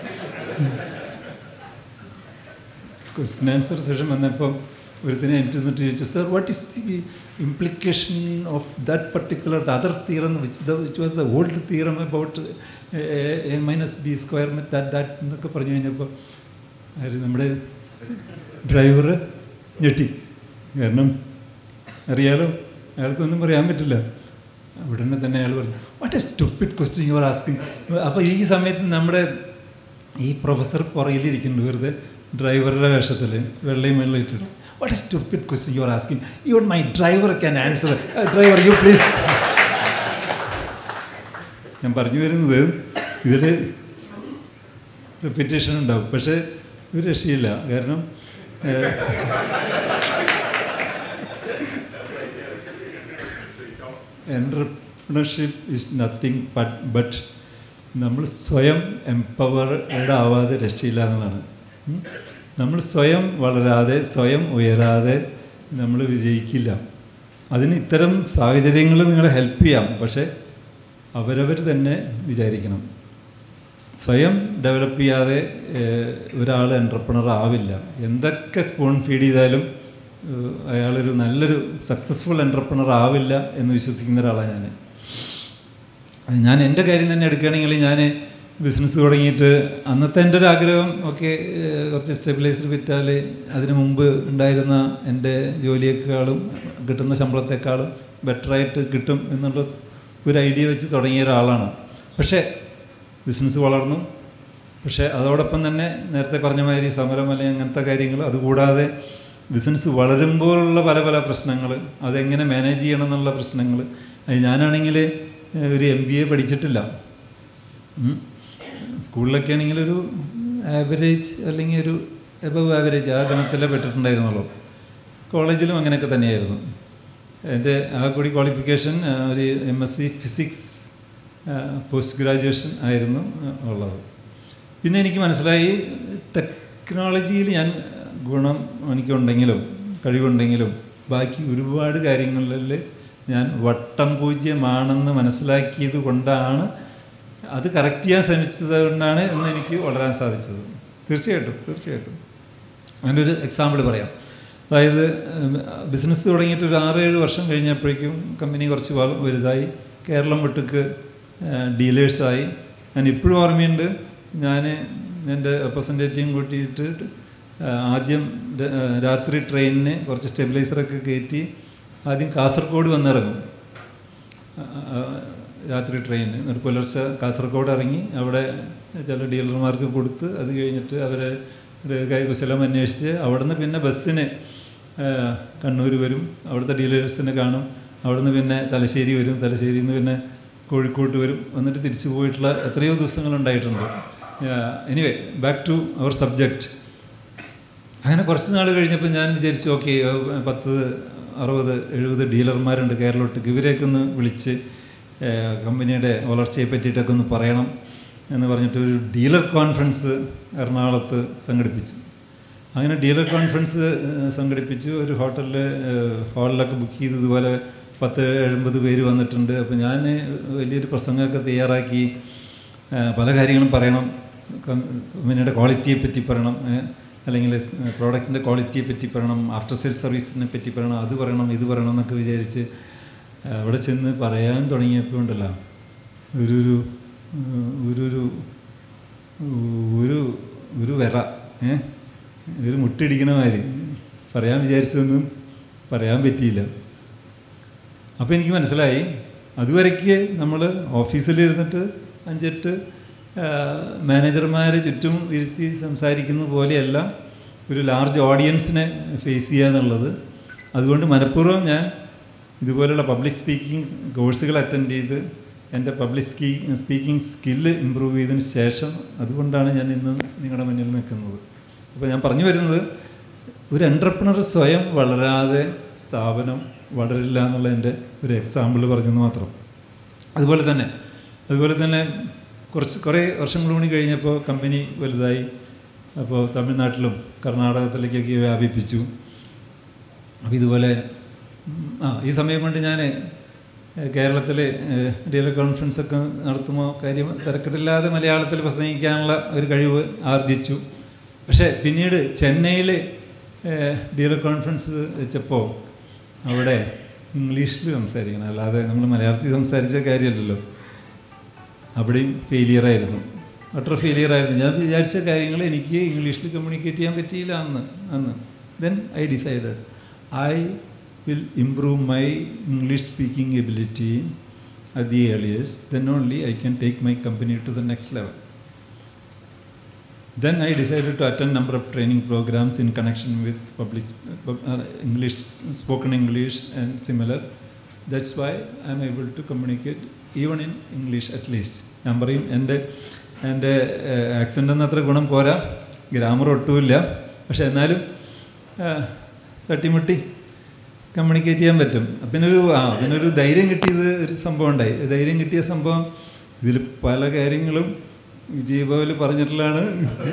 ക്വസ്റ്റ്യൻ ആൻസർ സെഷൻ വന്നപ്പോൾ ഒരുത്തിനെ എനിക്ക് നിന്നിട്ട് ചോദിച്ചു sir what is the implication of that particular other theorem which the which was the old theorem about A minus B square that that എന്നൊക്കെ പറഞ്ഞു കഴിഞ്ഞപ്പോൾ ആര് നമ്മുടെ ഡ്രൈവർ ഞെട്ടി കാരണം അറിയാലോ അയാൾക്കൊന്നും പറയാൻ പറ്റില്ല ഉടനെ തന്നെ അയാൾ പറഞ്ഞു what a stupid question you are asking അപ്പോൾ ഈ സമയത്ത് നമ്മുടെ ഈ പ്രൊഫസർ പുറകിലിരിക്കുന്നുണ്ട് വെറുതെ ഡ്രൈവറുടെ വേഷത്തിൽ വെള്ളയും വെള്ളം ഇട്ടിട്ട് what a stupid question you are asking your my driver can answer driver you please ഞാൻ പറഞ്ഞു വരുന്നത് ഇതിൽ റിപ്പീറ്റേഷൻ ഉണ്ടാവും പക്ഷേ ഒരു രക്ഷയില്ല കാരണം ഏഹ്, entrepreneurship is nothing but but നമ്മൾ സ്വയം എംപവേർഡ് ആവാതെ രക്ഷയില്ല എന്നുള്ളതാണ് ഉം. നമ്മൾ സ്വയം വളരാതെ സ്വയം ഉയരാതെ നമ്മൾ വിജയിക്കില്ല അതിന് ഇത്തരം സാഹചര്യങ്ങൾ നിങ്ങളെ ഹെൽപ്പ് ചെയ്യാം പക്ഷേ അവരവർ തന്നെ വിചാരിക്കണം സ്വയം ഡെവലപ്പ് ചെയ്യാതെ ഒരാൾ എൻ്റർപ്രണർ ആവില്ല എന്തൊക്കെ സ്പൂൺ ഫീഡ് ചെയ്താലും ഏഹ്, അയാളൊരു നല്ലൊരു സക്സസ്ഫുൾ എൻ്റർപ്രണർ ആവില്ല എന്ന് വിശ്വസിക്കുന്ന ഒരാളാണ് ഞാൻ ഞാൻ എൻ്റെ കാര്യം തന്നെ എടുക്കുകയാണെങ്കിൽ ഞാൻ ബിസിനസ് തുടങ്ങിയിട്ട് അന്നത്തെ എൻ്റെ ഒരു ആഗ്രഹം ഒക്കെ ഏഹ്, കുറച്ച് സ്റ്റെബിലൈസർ വിറ്റാൽ അതിന് മുമ്പ് ഉണ്ടായിരുന്ന എൻ്റെ ജോലിയേക്കാളും കിട്ടുന്ന ശമ്പളത്തെക്കാളും ബെറ്ററായിട്ട് കിട്ടും എന്നുള്ള ഒരു ഐഡിയ വെച്ച് തുടങ്ങിയ ഒരാളാണ് പക്ഷേ ബിസിനസ് വളർന്നു പക്ഷേ അതോടൊപ്പം തന്നെ നേരത്തെ പറഞ്ഞ മാതിരി സമരം അല്ലെങ്കിൽ അങ്ങനത്തെ കാര്യങ്ങൾ അതുകൂടാതെ ബിസിനസ് വളരുമ്പോഴുള്ള പല പല പ്രശ്നങ്ങൾ അതെങ്ങനെ മാനേജ് ചെയ്യണം എന്നുള്ള പ്രശ്നങ്ങൾ അത് ഞാനാണെങ്കിൽ ഏഹ്, ഒരു എം ബി എ പഠിച്ചിട്ടില്ല ഉം. സ്കൂളിലൊക്കെ ആണെങ്കിൽ ഒരു ആവറേജ് അല്ലെങ്കിൽ ഒരു എബവ് ആവറേജ് ആ ഗണത്തിലേ പെട്ടിട്ടുണ്ടായിരുന്നുള്ളൂ കോളേജിലും അങ്ങനെയൊക്കെ തന്നെയായിരുന്നു എൻ്റെ ആ കൂടി ക്വാളിഫിക്കേഷൻ ആ, ഒരു M S C physics post graduation ആയിരുന്നു ആ, ഉള്ളത് പിന്നെ എനിക്ക് മനസ്സിലായി ടെക്നോളജിയിൽ ഞാൻ ഗുണം എനിക്കുണ്ടെങ്കിലും കഴിവുണ്ടെങ്കിലും ബാക്കി ഒരുപാട് കാര്യങ്ങളിൽ ഞാൻ വട്ടം പൂജ്യമാണെന്ന് മനസ്സിലാക്കിയത് കൊണ്ടാണ് അത് കറക്റ്റ് ചെയ്യാൻ ശ്രമിച്ചത് കൊണ്ടാണ് എന്ന് എനിക്ക് വളരാൻ സാധിച്ചത് തീർച്ചയായിട്ടും തീർച്ചയായിട്ടും അതിൻ്റെ ഒരു എക്സാമ്പിൾ പറയാം അതായത് ബിസിനസ് തുടങ്ങിയിട്ട് ഒരു ആറ് ഏഴ് വർഷം കഴിഞ്ഞപ്പോഴേക്കും കമ്പനി കുറച്ച് വ- വലുതായി കേരളം വിട്ടുക്ക് ഡീലേഴ്സായി ഞാൻ ഇപ്പോഴും ഓർമ്മയുണ്ട് ഞാൻ എൻ്റെ റെപ്രസെൻറ്റേറ്റീവും കൂട്ടിയിട്ട് ആ, ആദ്യം ര- ആ, രാത്രി ട്രെയിനിന് കുറച്ച് സ്റ്റെബിലൈസറൊക്കെ കയറ്റി ആദ്യം കാസർഗോഡ് വന്നിറങ്ങും ആ, ആ, രാത്രി ട്രെയിൻ എന്നിട്ട് പുലർച്ചെ കാസർഗോഡ് ഇറങ്ങി അവിടെ ചില ഡീലർമാർക്ക് കൊടുത്ത് അത് കഴിഞ്ഞിട്ട് അവരെ ഒരു കൈകുശലം അന്വേഷിച്ച് അവിടുന്ന് പിന്നെ ബസ്സിന് ആ, കണ്ണൂർ വരും അവിടുത്തെ ഡീലേഴ്സിനെ കാണും അവിടുന്ന് പിന്നെ തലശ്ശേരി വരും തലശ്ശേരിയിൽ നിന്ന് പിന്നെ കോഴിക്കോട്ട് വരും എന്നിട്ട് തിരിച്ചു പോയിട്ടുള്ള എത്രയോ ദിവസങ്ങളുണ്ടായിട്ടുണ്ട് anyway back to our subject അങ്ങനെ കുറച്ച് നാൾ കഴിഞ്ഞപ്പോൾ ഞാൻ വിചാരിച്ചു ഓക്കെ പത്ത് അറുപത് എഴുപത് ഡീലർമാരുണ്ട് കേരളോട്ടേക്ക് ഇവരെയൊക്കെ ഒന്ന് വിളിച്ച് ഏഹ്, കമ്പനിയുടെ വളർച്ചയെ പറ്റിയിട്ടൊക്കെ ഒന്ന് പറയണം എന്ന് പറഞ്ഞിട്ട് ഒരു ഡീലർ കോൺഫറൻസ് എറണാകുളത്ത് സംഘടിപ്പിച്ചു അങ്ങനെ ഡീലർ കോൺഫറൻസ് ഏഹ്, സംഘടിപ്പിച്ചു ഒരു ഹോട്ടലിൽ ഹാളിലൊക്കെ ബുക്ക് ചെയ്ത് ഇതുപോലെ പത്ത് എഴുപത് പേര് വന്നിട്ടുണ്ട് അപ്പോൾ ഞാൻ വലിയൊരു പ്രസംഗമൊക്കെ തയ്യാറാക്കി ഏഹ്, പല കാര്യങ്ങളും പറയണം കമ്പനിയുടെ ക്വാളിറ്റിയെ പറ്റി പറയണം ഏഹ്, അല്ലെങ്കിൽ പ്രോഡക്റ്റിൻ്റെ ക്വാളിറ്റിയെ പറ്റി പറയണം ആഫ്റ്റർ സെയിൽ സർവീസിനെ പറ്റി പറയണം അത് പറയണം ഇത് പറയണം എന്നൊക്കെ വിചാരിച്ച് ഏഹ്, അവിടെ ചെന്ന് പറയാൻ തുടങ്ങിയപ്പോൾ ഉണ്ടല്ലോ ഒരു ഒരു ഒരു ഒരു ഒരു ഒരു വിറ ഏ ഒരു മുട്ടിടിക്കണ മാതിരി പറയാൻ വിചാരിച്ചതൊന്നും പറയാൻ പറ്റിയില്ല അപ്പോൾ എനിക്ക് മനസ്സിലായി അതുവരയ്ക്ക് നമ്മൾ ഓഫീസിലിരുന്നിട്ട് അഞ്ചെട്ട് മാനേജർമാർ ചുറ്റും ഇരുത്തി സംസാരിക്കുന്നത് പോലെയല്ല ഒരു ലാർജ് ഓഡിയൻസിനെ ഫേസ് ചെയ്യുക എന്നുള്ളത് അതുകൊണ്ട് മനഃപൂർവ്വം ഞാൻ ഇതുപോലുള്ള പബ്ലിക് സ്പീക്കിംഗ് കോഴ്സുകൾ അറ്റൻഡ് ചെയ്ത് എൻ്റെ പബ്ലിക് സ്കീ സ്പീക്കിംഗ് സ്കില്ല് ഇമ്പ്രൂവ് ചെയ്തതിന് ശേഷം അതുകൊണ്ടാണ് ഞാൻ ഇന്ന് നിങ്ങളുടെ മുന്നിൽ നിൽക്കുന്നത് അപ്പോൾ ഞാൻ പറഞ്ഞു വരുന്നത് ഒരു എൻ്റർപ്രണർ സ്വയം വളരാതെ സ്ഥാപനം വളരില്ല എന്നുള്ള എൻ്റെ ഒരു എക്സാമ്പിൾ പറഞ്ഞെന്ന് മാത്രം അതുപോലെ തന്നെ അതുപോലെ തന്നെ കുറച്ച് കുറേ വർഷങ്ങൾ കൂടി കഴിഞ്ഞപ്പോൾ കമ്പനി വലുതായി അപ്പോൾ തമിഴ്നാട്ടിലും കർണാടകത്തിലേക്കൊക്കെ വ്യാപിപ്പിച്ചു അപ്പോൾ ഇതുപോലെ ആ ഈ സമയം കൊണ്ട് ഞാൻ കേരളത്തിൽ ഡീലർ കോൺഫറൻസ് ഒക്കെ നടത്തുമ്പോൾ കാര്യം തിരക്കിട്ടില്ലാതെ മലയാളത്തിൽ പ്രസംഗിക്കാനുള്ള ഒരു കഴിവ് ആർജിച്ചു പക്ഷേ പിന്നീട് ചെന്നൈയിൽ ഡീലർ കോൺഫറൻസ് വെച്ചപ്പോൾ അവിടെ ഇംഗ്ലീഷിൽ സംസാരിക്കണം അല്ലാതെ നമ്മൾ മലയാളത്തിൽ സംസാരിച്ച കാര്യമല്ലല്ലോ അവിടെയും ഫെയിലിയറായിരുന്നു അത്ര ഫെയിലിയറായിരുന്നു ഞാൻ വിചാരിച്ച കാര്യങ്ങൾ എനിക്ക് ഇംഗ്ലീഷിൽ കമ്മ്യൂണിക്കേറ്റ് ചെയ്യാൻ പറ്റിയില്ല അന്ന് അന്ന് then I decided I will improve my English speaking ability at the earliest then only I can take my company to the next level Then I decided to attend number of training programs in connection with public uh, English, spoken English and similar. That's why I'm able to communicate even in English at least. ഞാൻ പറയും എൻ്റെ എൻ്റെ ആക്സെൻ്റ് ഒന്നും അത്ര ഗുണം പോരാ ഗ്രാമർ ഒട്ടുമില്ല പക്ഷെ എന്നാലും തട്ടിമുട്ടി കമ്മ്യൂണിക്കേറ്റ് ചെയ്യാൻ പറ്റും പിന്നൊരു ആ പിന്നൊരു ധൈര്യം കിട്ടിയത് ഒരു സംഭവം ഉണ്ടായി ധൈര്യം കിട്ടിയ സംഭവം ഇതിൽ പല കാര്യങ്ങളും വിജയഭവൽ പറഞ്ഞിട്ടുള്ളതാണ്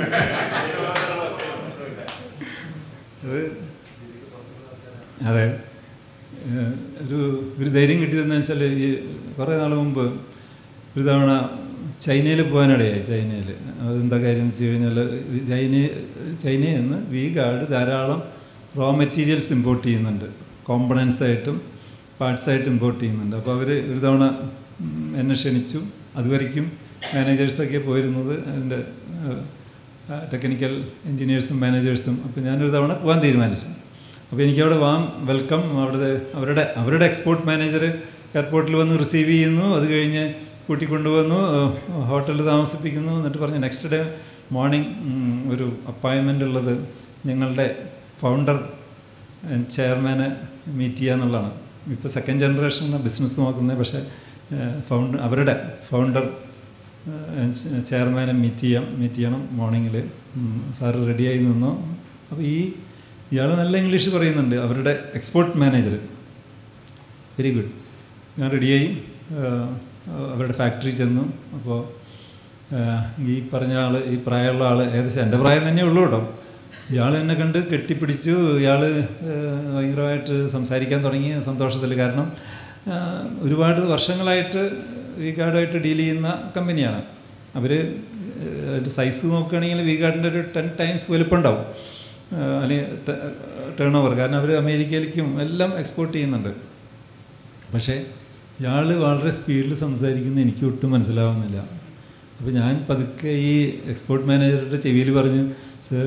അത് അതെ ഒരു ഒരു ധൈര്യം കിട്ടിയതെന്ന് വെച്ചാൽ ഈ കുറേ നാൾ മുമ്പ് ഒരു തവണ ചൈനയിൽ പോകാനിടയായി ചൈനയിൽ അതെന്താ കാര്യം എന്ന് വെച്ച് കഴിഞ്ഞാൽ ചൈന ചൈനയിൽ നിന്ന് വി ഗാർഡ് ധാരാളം റോ മെറ്റീരിയൽസ് ഇമ്പോർട്ട് ചെയ്യുന്നുണ്ട് കോമ്പണൻസ് ആയിട്ടും പാർട്സ് ആയിട്ട് ഇമ്പോർട്ട് ചെയ്യുന്നുണ്ട് അപ്പോൾ അവർ ഒരു തവണ എന്നെ ക്ഷണിച്ചു അതുവരയ്ക്കും മാനേജേഴ്സൊക്കെ പോയിരുന്നത് അതിൻ്റെ ടെക്നിക്കൽ എൻജിനീയേഴ്സും മാനേജേഴ്സും അപ്പോൾ ഞാനൊരു തവണ പോകാൻ തീരുമാനിച്ചു അപ്പോൾ എനിക്കവിടെ വാം വെൽക്കം അവിടുത്തെ അവരുടെ അവരുടെ എക്സ്പോർട്ട് മാനേജർ എയർപോർട്ടിൽ വന്ന് റിസീവ് ചെയ്യുന്നു അത് കഴിഞ്ഞ് കൂട്ടിക്കൊണ്ടുവന്നു ഹോട്ടലിൽ താമസിപ്പിക്കുന്നു എന്നിട്ട് പറഞ്ഞു നെക്സ്റ്റ് ഡേ മോർണിംഗ് ഒരു അപ്പോയിൻമെൻ്റ് ഉള്ളത് ഞങ്ങളുടെ ഫൗണ്ടർ ചെയർമാനെ മീറ്റ് ചെയ്യുക എന്നുള്ളതാണ് ഇപ്പോൾ സെക്കൻഡ് ജനറേഷനാണ് ബിസിനസ് നോക്കുന്നത് പക്ഷേ ഫൗണ്ടർ അവരുടെ ഫൗണ്ടർ ചെയർമാനെ മീറ്റ് ചെയ്യാം മീറ്റ് ചെയ്യണം മോർണിംഗിൽ സാറ് റെഡിയായി നിന്നു അപ്പോൾ ഈ ഇയാൾ നല്ല ഇംഗ്ലീഷ് പറയുന്നുണ്ട് അവരുടെ എക്സ്പോർട്ട് മാനേജർ വെരി ഗുഡ് ഞാൻ റെഡിയായി അവരുടെ ഫാക്ടറി ചെന്നു അപ്പോൾ ഈ പറഞ്ഞ ആൾ ഈ പ്രായമുള്ള ആൾ ഏകദേശം എൻ്റെ പ്രായം തന്നെ ഉള്ളൂ കേട്ടോ ഇയാൾ എന്നെ കണ്ട് കെട്ടിപ്പിടിച്ചു ഇയാൾ ഭയങ്കരമായിട്ട് സംസാരിക്കാൻ തുടങ്ങിയ സന്തോഷത്തിൽ കാരണം ഒരുപാട് വർഷങ്ങളായിട്ട് വി ഗാർഡുമായിട്ട് ഡീൽ ചെയ്യുന്ന കമ്പനിയാണ് അവർ അതിൻ്റെ സൈസ് നോക്കുകയാണെങ്കിൽ വി ഗാർഡിൻ്റെ ഒരു ടെൻ ടൈംസ് വലുപ്പമുണ്ടാവും അല്ലെങ്കിൽ ടേൺ ഓവർ കാരണം അവർ അമേരിക്കയിലേക്കും എല്ലാം എക്സ്പോർട്ട് ചെയ്യുന്നുണ്ട് പക്ഷേ ഇയാൾ വളരെ സ്പീഡിൽ സംസാരിക്കുന്നത് എനിക്ക് ഒട്ടും മനസ്സിലാവുന്നില്ല അപ്പോൾ ഞാൻ പതുക്കെ ഈ എക്സ്പോർട്ട് മാനേജറുടെ ചെവിയിൽ പറഞ്ഞു sir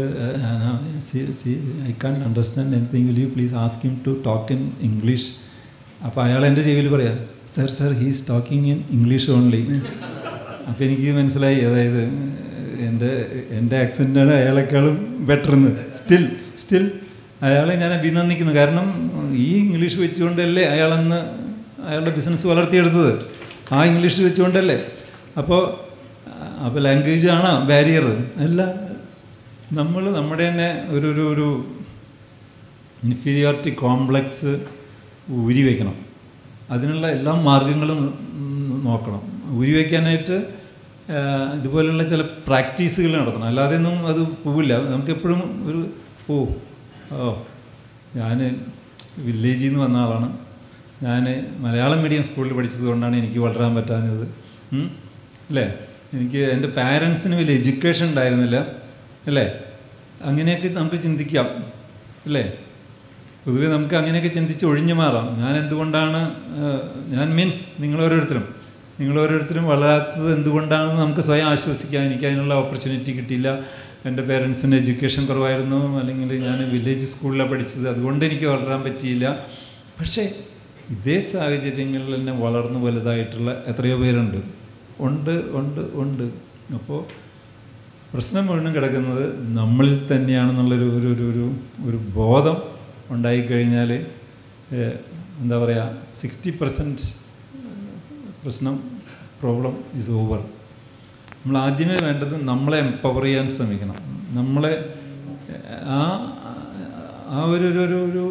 I can understand anything will you please ask him to talk in English അപ്പോൾ അയാൾ എൻ്റെ ചെവിയിൽ പറയാം sir sir he's talking in English only അപ്പോൾ എനിക്ക് മനസ്സിലായി അതായത് എൻ്റെ എൻ്റെ ആക്സെൻ്റാണ് അയാളെക്കാളും ബെറ്റർ എന്ന് സ്റ്റിൽ സ്റ്റിൽ അയാളെ ഞാൻ അഭിനന്ദിക്കുന്നു കാരണം ഈ ഇംഗ്ലീഷ് വെച്ചുകൊണ്ടല്ലേ അയാളന്ന് അയാളുടെ ബിസിനസ് വളർത്തിയെടുത്തത് ആ ഇംഗ്ലീഷ് വെച്ചുകൊണ്ടല്ലേ അപ്പോൾ അപ്പോൾ ലാംഗ്വേജ് ആണോ ബാരിയർ അല്ല നമ്മൾ നമ്മുടെ തന്നെ ഒരു ഒരു ഒരു ഇൻഫീരിയോറിറ്റി കോംപ്ലക്സ് ഊരി വയ്ക്കണം അതിനുള്ള എല്ലാ മാർഗങ്ങളും നോക്കണം ഊരി വയ്ക്കാനായിട്ട് ഇതുപോലുള്ള ചില പ്രാക്ടീസുകൾ നടത്തണം അല്ലാതെ ഒന്നും അത് പോവില്ല നമുക്കെപ്പോഴും ഒരു ഓ ഓ ഞാൻ വില്ലേജിൽ നിന്ന് വന്ന ആളാണ് ഞാൻ മലയാളം മീഡിയം സ്കൂളിൽ പഠിച്ചത് കൊണ്ടാണ് എനിക്ക് വളരാൻ പറ്റാഞ്ഞത് അല്ലേ എനിക്ക് എൻ്റെ പാരൻസിന് വലിയ എഡ്യൂക്കേഷൻ ഉണ്ടായിരുന്നില്ല അല്ലേ അങ്ങനെയൊക്കെ നമുക്ക് ചിന്തിക്കാം അല്ലേ പൊതുവെ നമുക്ക് അങ്ങനെയൊക്കെ ചിന്തിച്ച് ഒഴിഞ്ഞു മാറാം ഞാൻ എന്തുകൊണ്ടാണ് ഞാൻ മീൻസ് നിങ്ങൾ ഓരോരുത്തരും നിങ്ങൾ ഓരോരുത്തരും വളരാത്തത് എന്തുകൊണ്ടാണെന്ന് നമുക്ക് സ്വയം ആശ്വസിക്കാം എനിക്ക് അതിനുള്ള ഓപ്പർച്യൂണിറ്റി കിട്ടിയില്ല എൻ്റെ പേരൻസിന് എഡ്യൂക്കേഷൻ കുറവായിരുന്നു അല്ലെങ്കിൽ ഞാൻ വില്ലേജ് സ്കൂളിലാണ് പഠിച്ചത് അതുകൊണ്ട് എനിക്ക് വളരാൻ പറ്റിയില്ല പക്ഷേ ഇതേ സാഹചര്യങ്ങളിൽ തന്നെ വളർന്നു വലുതായിട്ടുള്ള എത്രയോ പേരുണ്ട് ഉണ്ട് ഉണ്ട് ഉണ്ട് അപ്പോൾ പ്രശ്നം മുഴുവൻ കിടക്കുന്നത് നമ്മളിൽ തന്നെയാണെന്നുള്ളൊരു ഒരു ഒരു ഒരു ഒരു ബോധം ഉണ്ടായിക്കഴിഞ്ഞാൽ ഏഹ്, എന്താ പറയുക സിക്സ്റ്റി പെർസെൻറ്റ് പ്രശ്നം പ്രോബ്ലം ഈസ് ഓവർ നമ്മൾ ആദ്യമേ വേണ്ടത് നമ്മളെ എംപവർ ചെയ്യാൻ ശ്രമിക്കണം നമ്മളെ ആ ആ ഒരു ഒരു ഒരു ഒരു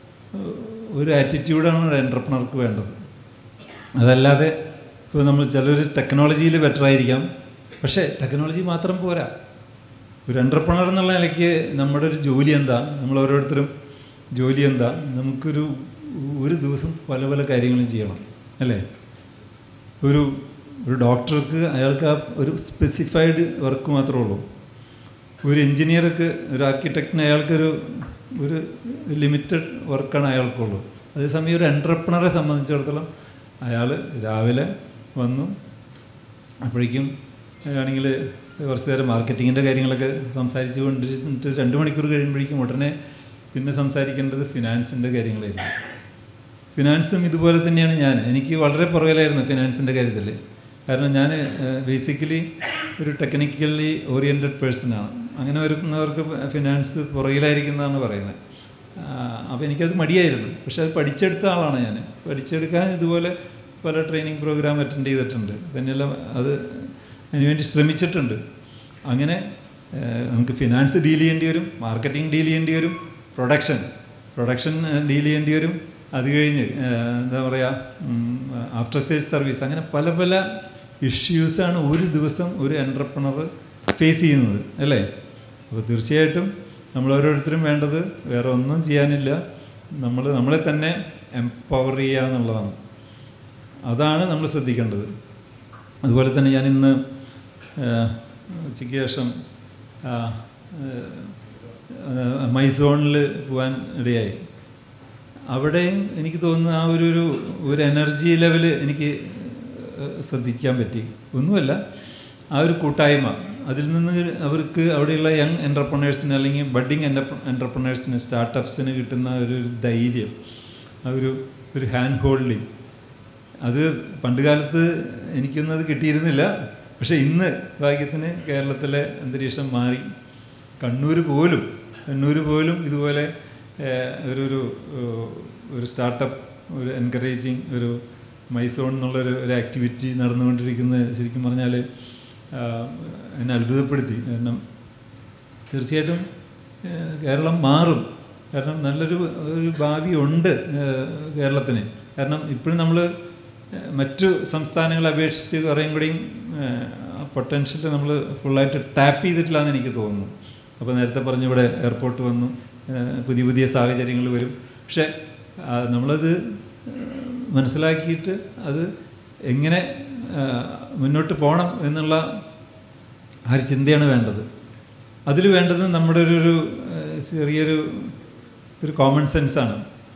ഒരു ആറ്റിറ്റ്യൂഡാണ് ഒരു എൻ്റർപ്രണർക്ക് വേണ്ടത് അതല്ലാതെ ഇപ്പോൾ നമ്മൾ ചിലർ ടെക്നോളജിയിൽ ബെറ്റർ ആയിരിക്കാം പക്ഷേ ടെക്നോളജി മാത്രം പോരാ ഒരു എൻ്റർപ്രണർ എന്നുള്ള നിലയ്ക്ക് നമ്മുടെ ഒരു ജോലി എന്താ നമ്മൾ ഓരോരുത്തരും ജോലി എന്താ നമുക്കൊരു ഒരു ദിവസം പല പല കാര്യങ്ങളും ചെയ്യണം അല്ലേ ഒരു ഒരു ഡോക്ടർക്ക് അയാൾക്ക് ആ ഒരു സ്പെസിഫൈഡ് വർക്ക് മാത്രമേ ഉള്ളൂ ഒരു എഞ്ചിനീയർക്ക് ഒരു ആർക്കിടെക്റ്റിന് അയാൾക്കൊരു ഒരു ലിമിറ്റഡ് വർക്കാണ് അയാൾക്കുള്ളൂ അതേസമയം ഒരു എൻ്റർപ്രണറെ സംബന്ധിച്ചിടത്തോളം അയാൾ രാവിലെ വന്നു അപ്പോഴേക്കും ആണെങ്കിൽ കുറച്ച് നേരം മാർക്കറ്റിങ്ങിൻ്റെ കാര്യങ്ങളൊക്കെ സംസാരിച്ചു കൊണ്ടിരുന്നിട്ട് രണ്ട് മണിക്കൂർ കഴിയുമ്പോഴേക്കും ഉടനെ പിന്നെ സംസാരിക്കേണ്ടത് ഫിനാൻസിൻ്റെ കാര്യങ്ങളായിരുന്നു ഫിനാൻസും ഇതുപോലെ തന്നെയാണ് ഞാൻ എനിക്ക് വളരെ പുറകിലായിരുന്നു ഫിനാൻസിൻ്റെ കാര്യത്തിൽ കാരണം ഞാൻ ബേസിക്കലി ഒരു ടെക്നിക്കലി ഓറിയൻറ്റഡ് പേഴ്സണാണ് അങ്ങനെ വരുന്നവർക്ക് ഫിനാൻസ് പുറകിലായിരിക്കുന്നതാണ് പറയുന്നത് അപ്പോൾ എനിക്കത് മടിയായിരുന്നു പക്ഷെ അത് പഠിച്ചെടുത്ത ആളാണ് ഞാൻ പഠിച്ചെടുക്കാൻ ഇതുപോലെ പല ട്രെയിനിങ് പ്രോഗ്രാം അറ്റൻഡ് ചെയ്തിട്ടുണ്ട് തന്നെയെല്ലാം അത് അതിനുവേണ്ടി ശ്രമിച്ചിട്ടുണ്ട് അങ്ങനെ ഏഹ്, നമുക്ക് ഫിനാൻസ് ഡീൽ ചെയ്യേണ്ടി വരും മാർക്കറ്റിംഗ് ഡീൽ ചെയ്യേണ്ടി വരും പ്രൊഡക്ഷൻ പ്രൊഡക്ഷൻ ഡീൽ ചെയ്യേണ്ടി വരും അത് കഴിഞ്ഞ് ഏഹ്, എന്താ പറയുക ആഫ്റ്റർ സെയിൽസ് സർവീസ് അങ്ങനെ പല പല ഇഷ്യൂസാണ് ഒരു ദിവസം ഒരു എൻ്റർപ്രണർ ഫേസ് ചെയ്യുന്നത് അല്ലേ അപ്പോൾ തീർച്ചയായിട്ടും നമ്മൾ ഓരോരുത്തരും വേണ്ടത് വേറെ ഒന്നും ചെയ്യാനില്ല നമ്മൾ നമ്മളെ തന്നെ എംപവർ ചെയ്യുക എന്നുള്ളതാണ് അതാണ് നമ്മൾ ശ്രദ്ധിക്കേണ്ടത് അതുപോലെ തന്നെ ഞാൻ ഇന്ന് ഉച്ചയ്ക്ക് ശേഷം ആ, ആ, മൈസോണിൽ പോകാൻ ഇടയായി അവിടെയും എനിക്ക് തോന്നുന്നു ആ ഒരു ഒരു ഒരു എനർജി ലെവൽ എനിക്ക് ശ്രദ്ധിക്കാൻ പറ്റി ഒന്നുമല്ല ആ ഒരു കൂട്ടായ്മ അതിൽ നിന്ന് അവർക്ക് അവിടെയുള്ള യങ് എൻ്റർപ്രണേഴ്സിന് അല്ലെങ്കിൽ ബഡ്ഡിങ് എൻ്റർപ്രണേഴ്സിന് സ്റ്റാർട്ടപ്സിന് കിട്ടുന്ന ഒരു ഒരു ധൈര്യം ആ ഒരു ഒരു ഹാൻഡ് ഹോൾഡിങ് അത് പണ്ട് കാലത്ത് എനിക്കൊന്നും അത് കിട്ടിയിരുന്നില്ല പക്ഷേ ഇന്ന് ഭാഗ്യത്തിന് കേരളത്തിലെ അന്തരീക്ഷം മാറി കണ്ണൂർ പോലും കണ്ണൂർ പോലും ഇതുപോലെ ഏഹ്, ഒരു ഒരു ഏഹ്, ഒരു സ്റ്റാർട്ടപ്പ് ഒരു എൻകറേജിങ് ഒരു മൈസോൺ എന്നുള്ളൊരു ഒരു ആക്ടിവിറ്റി നടന്നുകൊണ്ടിരിക്കുന്നത് ശരിക്കും പറഞ്ഞാൽ എന്നെ അത്ഭുതപ്പെടുത്തി കാരണം തീർച്ചയായിട്ടും ഏഹ്, കേരളം മാറും കാരണം നല്ലൊരു ഒരു ഭാവി ഉണ്ട് ഏഹ്, കേരളത്തിന് കാരണം ഇപ്പോഴും നമ്മൾ മറ്റു സംസ്ഥാനങ്ങളെ അപേക്ഷിച്ച് കുറേയും കൂടിയും പൊട്ടൻഷ്യൽ നമ്മൾ ഫുള്ളായിട്ട് ടാപ്പ് ചെയ്തിട്ടില്ല എന്ന് എനിക്ക് തോന്നുന്നു അപ്പോൾ നേരത്തെ പറഞ്ഞു ഇവിടെ എയർപോർട്ട് വന്നു ഏഹ്, പുതിയ പുതിയ സാഹചര്യങ്ങൾ വരും പക്ഷേ ആ, നമ്മളത് മനസ്സിലാക്കിയിട്ട് അത് എങ്ങനെ ആ, മുന്നോട്ട് പോകണം എന്നുള്ള ആ ഒരു ചിന്തയാണ് വേണ്ടത് അതിൽ വേണ്ടത് നമ്മുടെ ഒരു ഒരു ഏഹ്, ചെറിയൊരു ഒരു കോമൺ സെൻസാണ്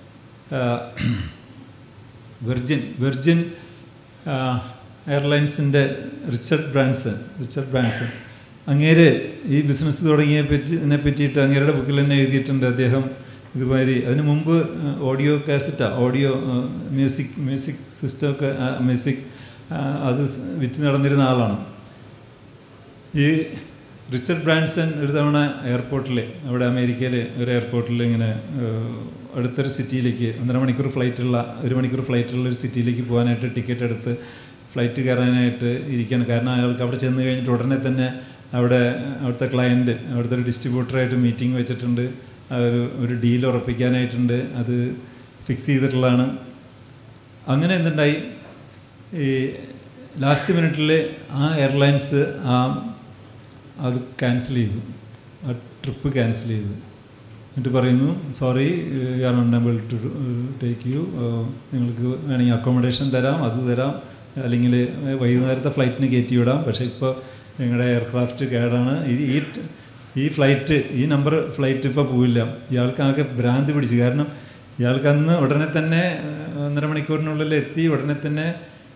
വെർജിൻ വെർജിൻ എയർലൈൻസിൻ്റെ റിച്ചർഡ് ബ്രാൻസൺ റിച്ചർഡ് ബ്രാൻസൺ അങ്ങേര് ഈ ബിസിനസ് തുടങ്ങിയ പറ്റി ഇതിനെ പറ്റിയിട്ട് അങ്ങേരുടെ ബുക്കിൽ തന്നെ എഴുതിയിട്ടുണ്ട് അദ്ദേഹം ഇതുമാതിരി അതിന് മുമ്പ് ഓഡിയോ കാസറ്റാ ഓഡിയോ മ്യൂസിക് മ്യൂസിക് സിസ്റ്റമൊക്കെ മ്യൂസിക് അത് വിറ്റ് നടന്നിരുന്ന ആളാണ് ഈ റിച്ചർഡ് ബ്രാൻസൺ ഒരു തവണ എയർപോർട്ടിൽ അവിടെ അമേരിക്കയിൽ ഒരു എയർപോർട്ടിൽ ഇങ്ങനെ ഏഹ്, അടുത്തൊരു സിറ്റിയിലേക്ക് ഒന്നര മണിക്കൂർ ഫ്ലൈറ്റുള്ള ഒരു മണിക്കൂർ ഫ്ലൈറ്റുള്ള ഒരു സിറ്റിയിലേക്ക് പോകാനായിട്ട് ടിക്കറ്റ് എടുത്ത് ഫ്ലൈറ്റ് കയറാനായിട്ട് ഇരിക്കുകയാണ് കാരണം അയാൾക്ക് അവിടെ ചെന്ന് കഴിഞ്ഞിട്ട് ഉടനെ തന്നെ അവിടെ അവിടുത്തെ ക്ലയൻറ്റ് അവിടുത്തെ ഒരു ഡിസ്ട്രിബ്യൂട്ടറായിട്ട് മീറ്റിംഗ് വെച്ചിട്ടുണ്ട് ആ ഒരു ഒരു ഡീൽ ഉറപ്പിക്കാനായിട്ടുണ്ട് അത് ഫിക്സ് ചെയ്തിട്ടുള്ളതാണ് അങ്ങനെ എന്തുണ്ടായി ഈ ലാസ്റ്റ് മിനിറ്റിൽ ആ എയർലൈൻസ് ആ അത് ക്യാൻസൽ ചെയ്തു ആ ട്രിപ്പ് ക്യാൻസൽ ചെയ്തു എന്നിട്ട് പറയുന്നു sorry you are unable to take you നിങ്ങൾക്ക് വേണമെങ്കിൽ അക്കോമഡേഷൻ തരാം അത് തരാം അല്ലെങ്കിൽ വൈകുന്നേരത്തെ ഫ്ലൈറ്റിന് കയറ്റി വിടാം പക്ഷേ ഇപ്പോൾ നിങ്ങളുടെ എയർക്രാഫ്റ്റ് കേടാണ് ഈ ഈ ഈ ഫ്ലൈറ്റ് ഈ നമ്പർ ഫ്ലൈറ്റ് ഇപ്പോൾ പോവില്ല ഇയാൾക്ക് ആകെ ഭ്രാന്തി പിടിച്ചു കാരണം ഇയാൾക്ക് അന്ന് ഉടനെ തന്നെ ഏഹ്, ഒന്നര മണിക്കൂറിനുള്ളിൽ എത്തി ഉടനെ തന്നെ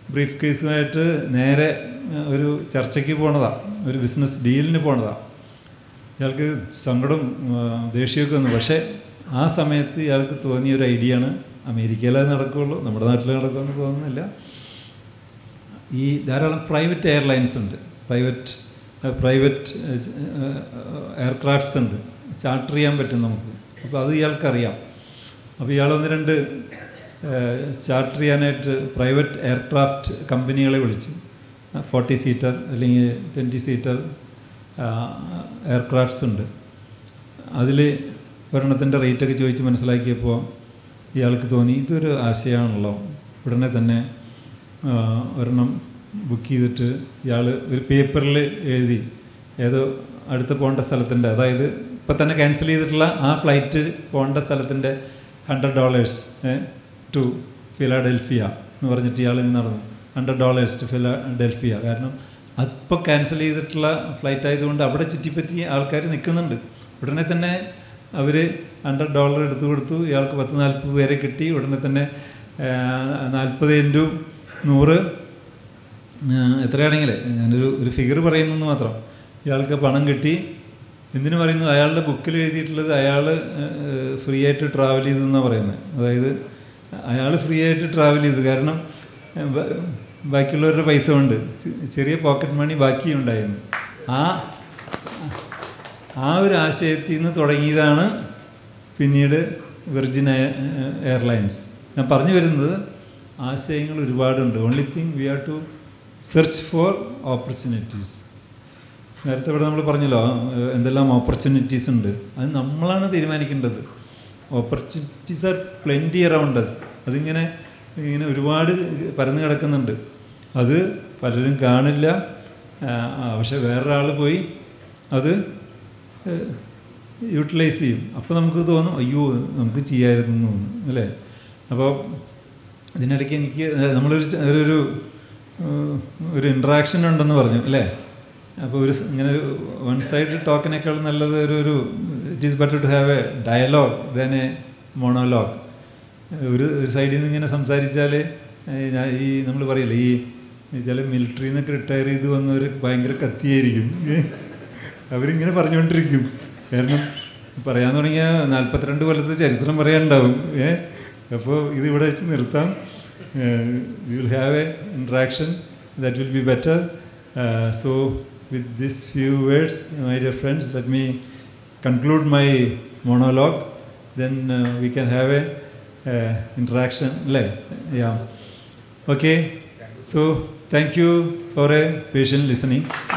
ബ്രീഫ് കേസുമായിട്ട് നേരെ ആ, ഒരു ചർച്ചയ്ക്ക് പോണതാണ് ഒരു ബിസിനസ് ഡീലിന് പോണതാണ് ഇയാൾക്ക് സങ്കടം ആ, ദേഷ്യമൊക്കെ വന്നു പക്ഷേ ആ സമയത്ത് ഇയാൾക്ക് തോന്നിയ ഒരു ഐഡിയ ആണ് അമേരിക്കയിലേ നടക്കുകയുള്ളൂ നമ്മുടെ നാട്ടിൽ നടക്കുമെന്ന് തോന്നുന്നില്ല ഈ ധാരാളം പ്രൈവറ്റ് എയർലൈൻസ് ഉണ്ട് പ്രൈവറ്റ് പ്രൈവറ്റ് എയർക്രാഫ്റ്റ്സ് ഉണ്ട് ചാർട്ടർ ചെയ്യാൻ പറ്റും നമുക്ക് അപ്പോൾ അത് ഇയാൾക്കറിയാം അപ്പോൾ ഇയാൾ ഒന്ന് രണ്ട് ചാർട്ടർ ചെയ്യാനായിട്ട് പ്രൈവറ്റ് എയർക്രാഫ്റ്റ് കമ്പനികളെ വിളിച്ചു ഫോർട്ടി സീറ്റർ അല്ലെങ്കിൽ ട്വൻറ്റി സീറ്റർ എയർക്രാഫ്റ്റ്സ് ഉണ്ട് അതിൽ ഒരെണ്ണത്തിൻ്റെ റേറ്റൊക്കെ ചോദിച്ച് മനസ്സിലാക്കിയപ്പോൾ ഇയാൾക്ക് തോന്നി ഇതൊരു ആശയമാണല്ലോ ഉടനെ തന്നെ ആ, ഒരെണ്ണം ബുക്ക് ചെയ്തിട്ട് ഇയാൾ ഒരു പേപ്പറിൽ എഴുതി ഏതോ അടുത്ത് പോകേണ്ട സ്ഥലത്തിൻ്റെ അതായത് ഇപ്പം തന്നെ ക്യാൻസൽ ചെയ്തിട്ടുള്ള ആ ഫ്ലൈറ്റ് പോകേണ്ട സ്ഥലത്തിൻ്റെ ഹൺഡ്രഡ് ഡോളേഴ്സ് ടു ഫിലാഡൽഫിയ എന്ന് പറഞ്ഞിട്ട് ഇയാൾ ഇങ്ങനെ നടന്നു ഹൺഡ്രഡ് ഡോളേഴ്സ് ടു ഫിലാഡൽഫിയ കാരണം അപ്പോൾ ക്യാൻസൽ ചെയ്തിട്ടുള്ള ഫ്ലൈറ്റ് ആയതുകൊണ്ട് അവിടെ ചുറ്റിപ്പറ്റി ആൾക്കാർ നിൽക്കുന്നുണ്ട് ഉടനെ തന്നെ അവർ ഹൺഡ്രഡ് ഡോളർ എടുത്തു കൊടുത്തു ഇയാൾക്ക് പത്ത് നാൽപ്പത് പേരെ കിട്ടി ഉടനെ തന്നെ നാൽപ്പത് ഇൻറ്റു നൂറ് ആ, എത്രയാണെങ്കിൽ ഞാനൊരു ഒരു ഫിഗർ പറയുന്നെന്ന് മാത്രം ഇയാൾക്ക് പണം കിട്ടി എന്തിനു പറയുന്നു അയാളുടെ ബുക്കിൽ എഴുതിയിട്ടുള്ളത് അയാൾ ഫ്രീ ആയിട്ട് ട്രാവൽ ചെയ്തു എന്നാണ് പറയുന്നത് അതായത് അയാൾ ഫ്രീ ആയിട്ട് ട്രാവൽ ചെയ്തു കാരണം ഏ, ബ- ബാക്കിയുള്ളവരുടെ പൈസ കൊണ്ട് ചെ- ചെറിയ പോക്കറ്റ് മണി ബാക്കിയുണ്ടായിരുന്നു ആ ആ ഒരു ആശയത്തിൽ നിന്ന് തുടങ്ങിയതാണ് പിന്നീട് വിർജിൻ എയ- എയർലൈൻസ് ഞാൻ പറഞ്ഞു വരുന്നത് ആശയങ്ങൾ ഒരുപാടുണ്ട് only thing we have to search for opportunities നേരത്തെ ഇവിടെ നമ്മൾ പറഞ്ഞല്ലോ ഏഹ് എന്തെല്ലാം ഓപ്പർച്യൂണിറ്റീസ് ഉണ്ട് അത് നമ്മളാണ് തീരുമാനിക്കേണ്ടത് opportunities are plenty around us അതിങ്ങനെ ഇങ്ങനെ ഒരുപാട് പരന്നു കിടക്കുന്നുണ്ട് അത് പലരും കാണില്ല ആ, ആ, പക്ഷെ വേറൊരാൾ പോയി അത് യൂട്ടിലൈസ് ചെയ്യും അപ്പോൾ നമുക്ക് തോന്നും അയ്യോ നമുക്ക് ചെയ്യാമായിരുന്നു എന്ന് തോന്നും അല്ലേ അപ്പോൾ ഇതിനിടയ്ക്ക് എനിക്ക് ഏഹ് നമ്മളൊരു ച- ഒരു ഒരു, ഏഹ് ഒരു ഇൻട്രാക്ഷൻ ഉണ്ടെന്ന് പറഞ്ഞു അല്ലേ അപ്പോൾ ഒരു സ് ഇങ്ങനെ ഒരു വൺ സൈഡ് ടോക്കിനേക്കാൾ നല്ലത് ഒരു ഒരു it is better to have a dialogue than a monologue ഒരു ഒരു സൈഡിൽ നിന്ന് ഇങ്ങനെ സംസാരിച്ചാൽ ഞാൻ ഈ നമ്മൾ പറയില്ലേ ഈ ചില മിലിറ്ററിയിൽ നിന്നൊക്കെ റിട്ടയർ ചെയ്ത് വന്നവർ ഭയങ്കര കത്തിയായിരിക്കും അവരിങ്ങനെ പറഞ്ഞുകൊണ്ടിരിക്കും കാരണം പറയാൻ തുടങ്ങിയ നാൽപ്പത്തിരണ്ട് കൊല്ലത്തെ ചരിത്രം പറയാനുണ്ടാവും ഏ അപ്പോൾ ഇത് ഇവിടെ വെച്ച് നിർത്താം you will have a interaction that will be better so with this few words my dear friends let me conclude my monologue then we can have a interaction അല്ലേ yeah okay so thank you for a patient listening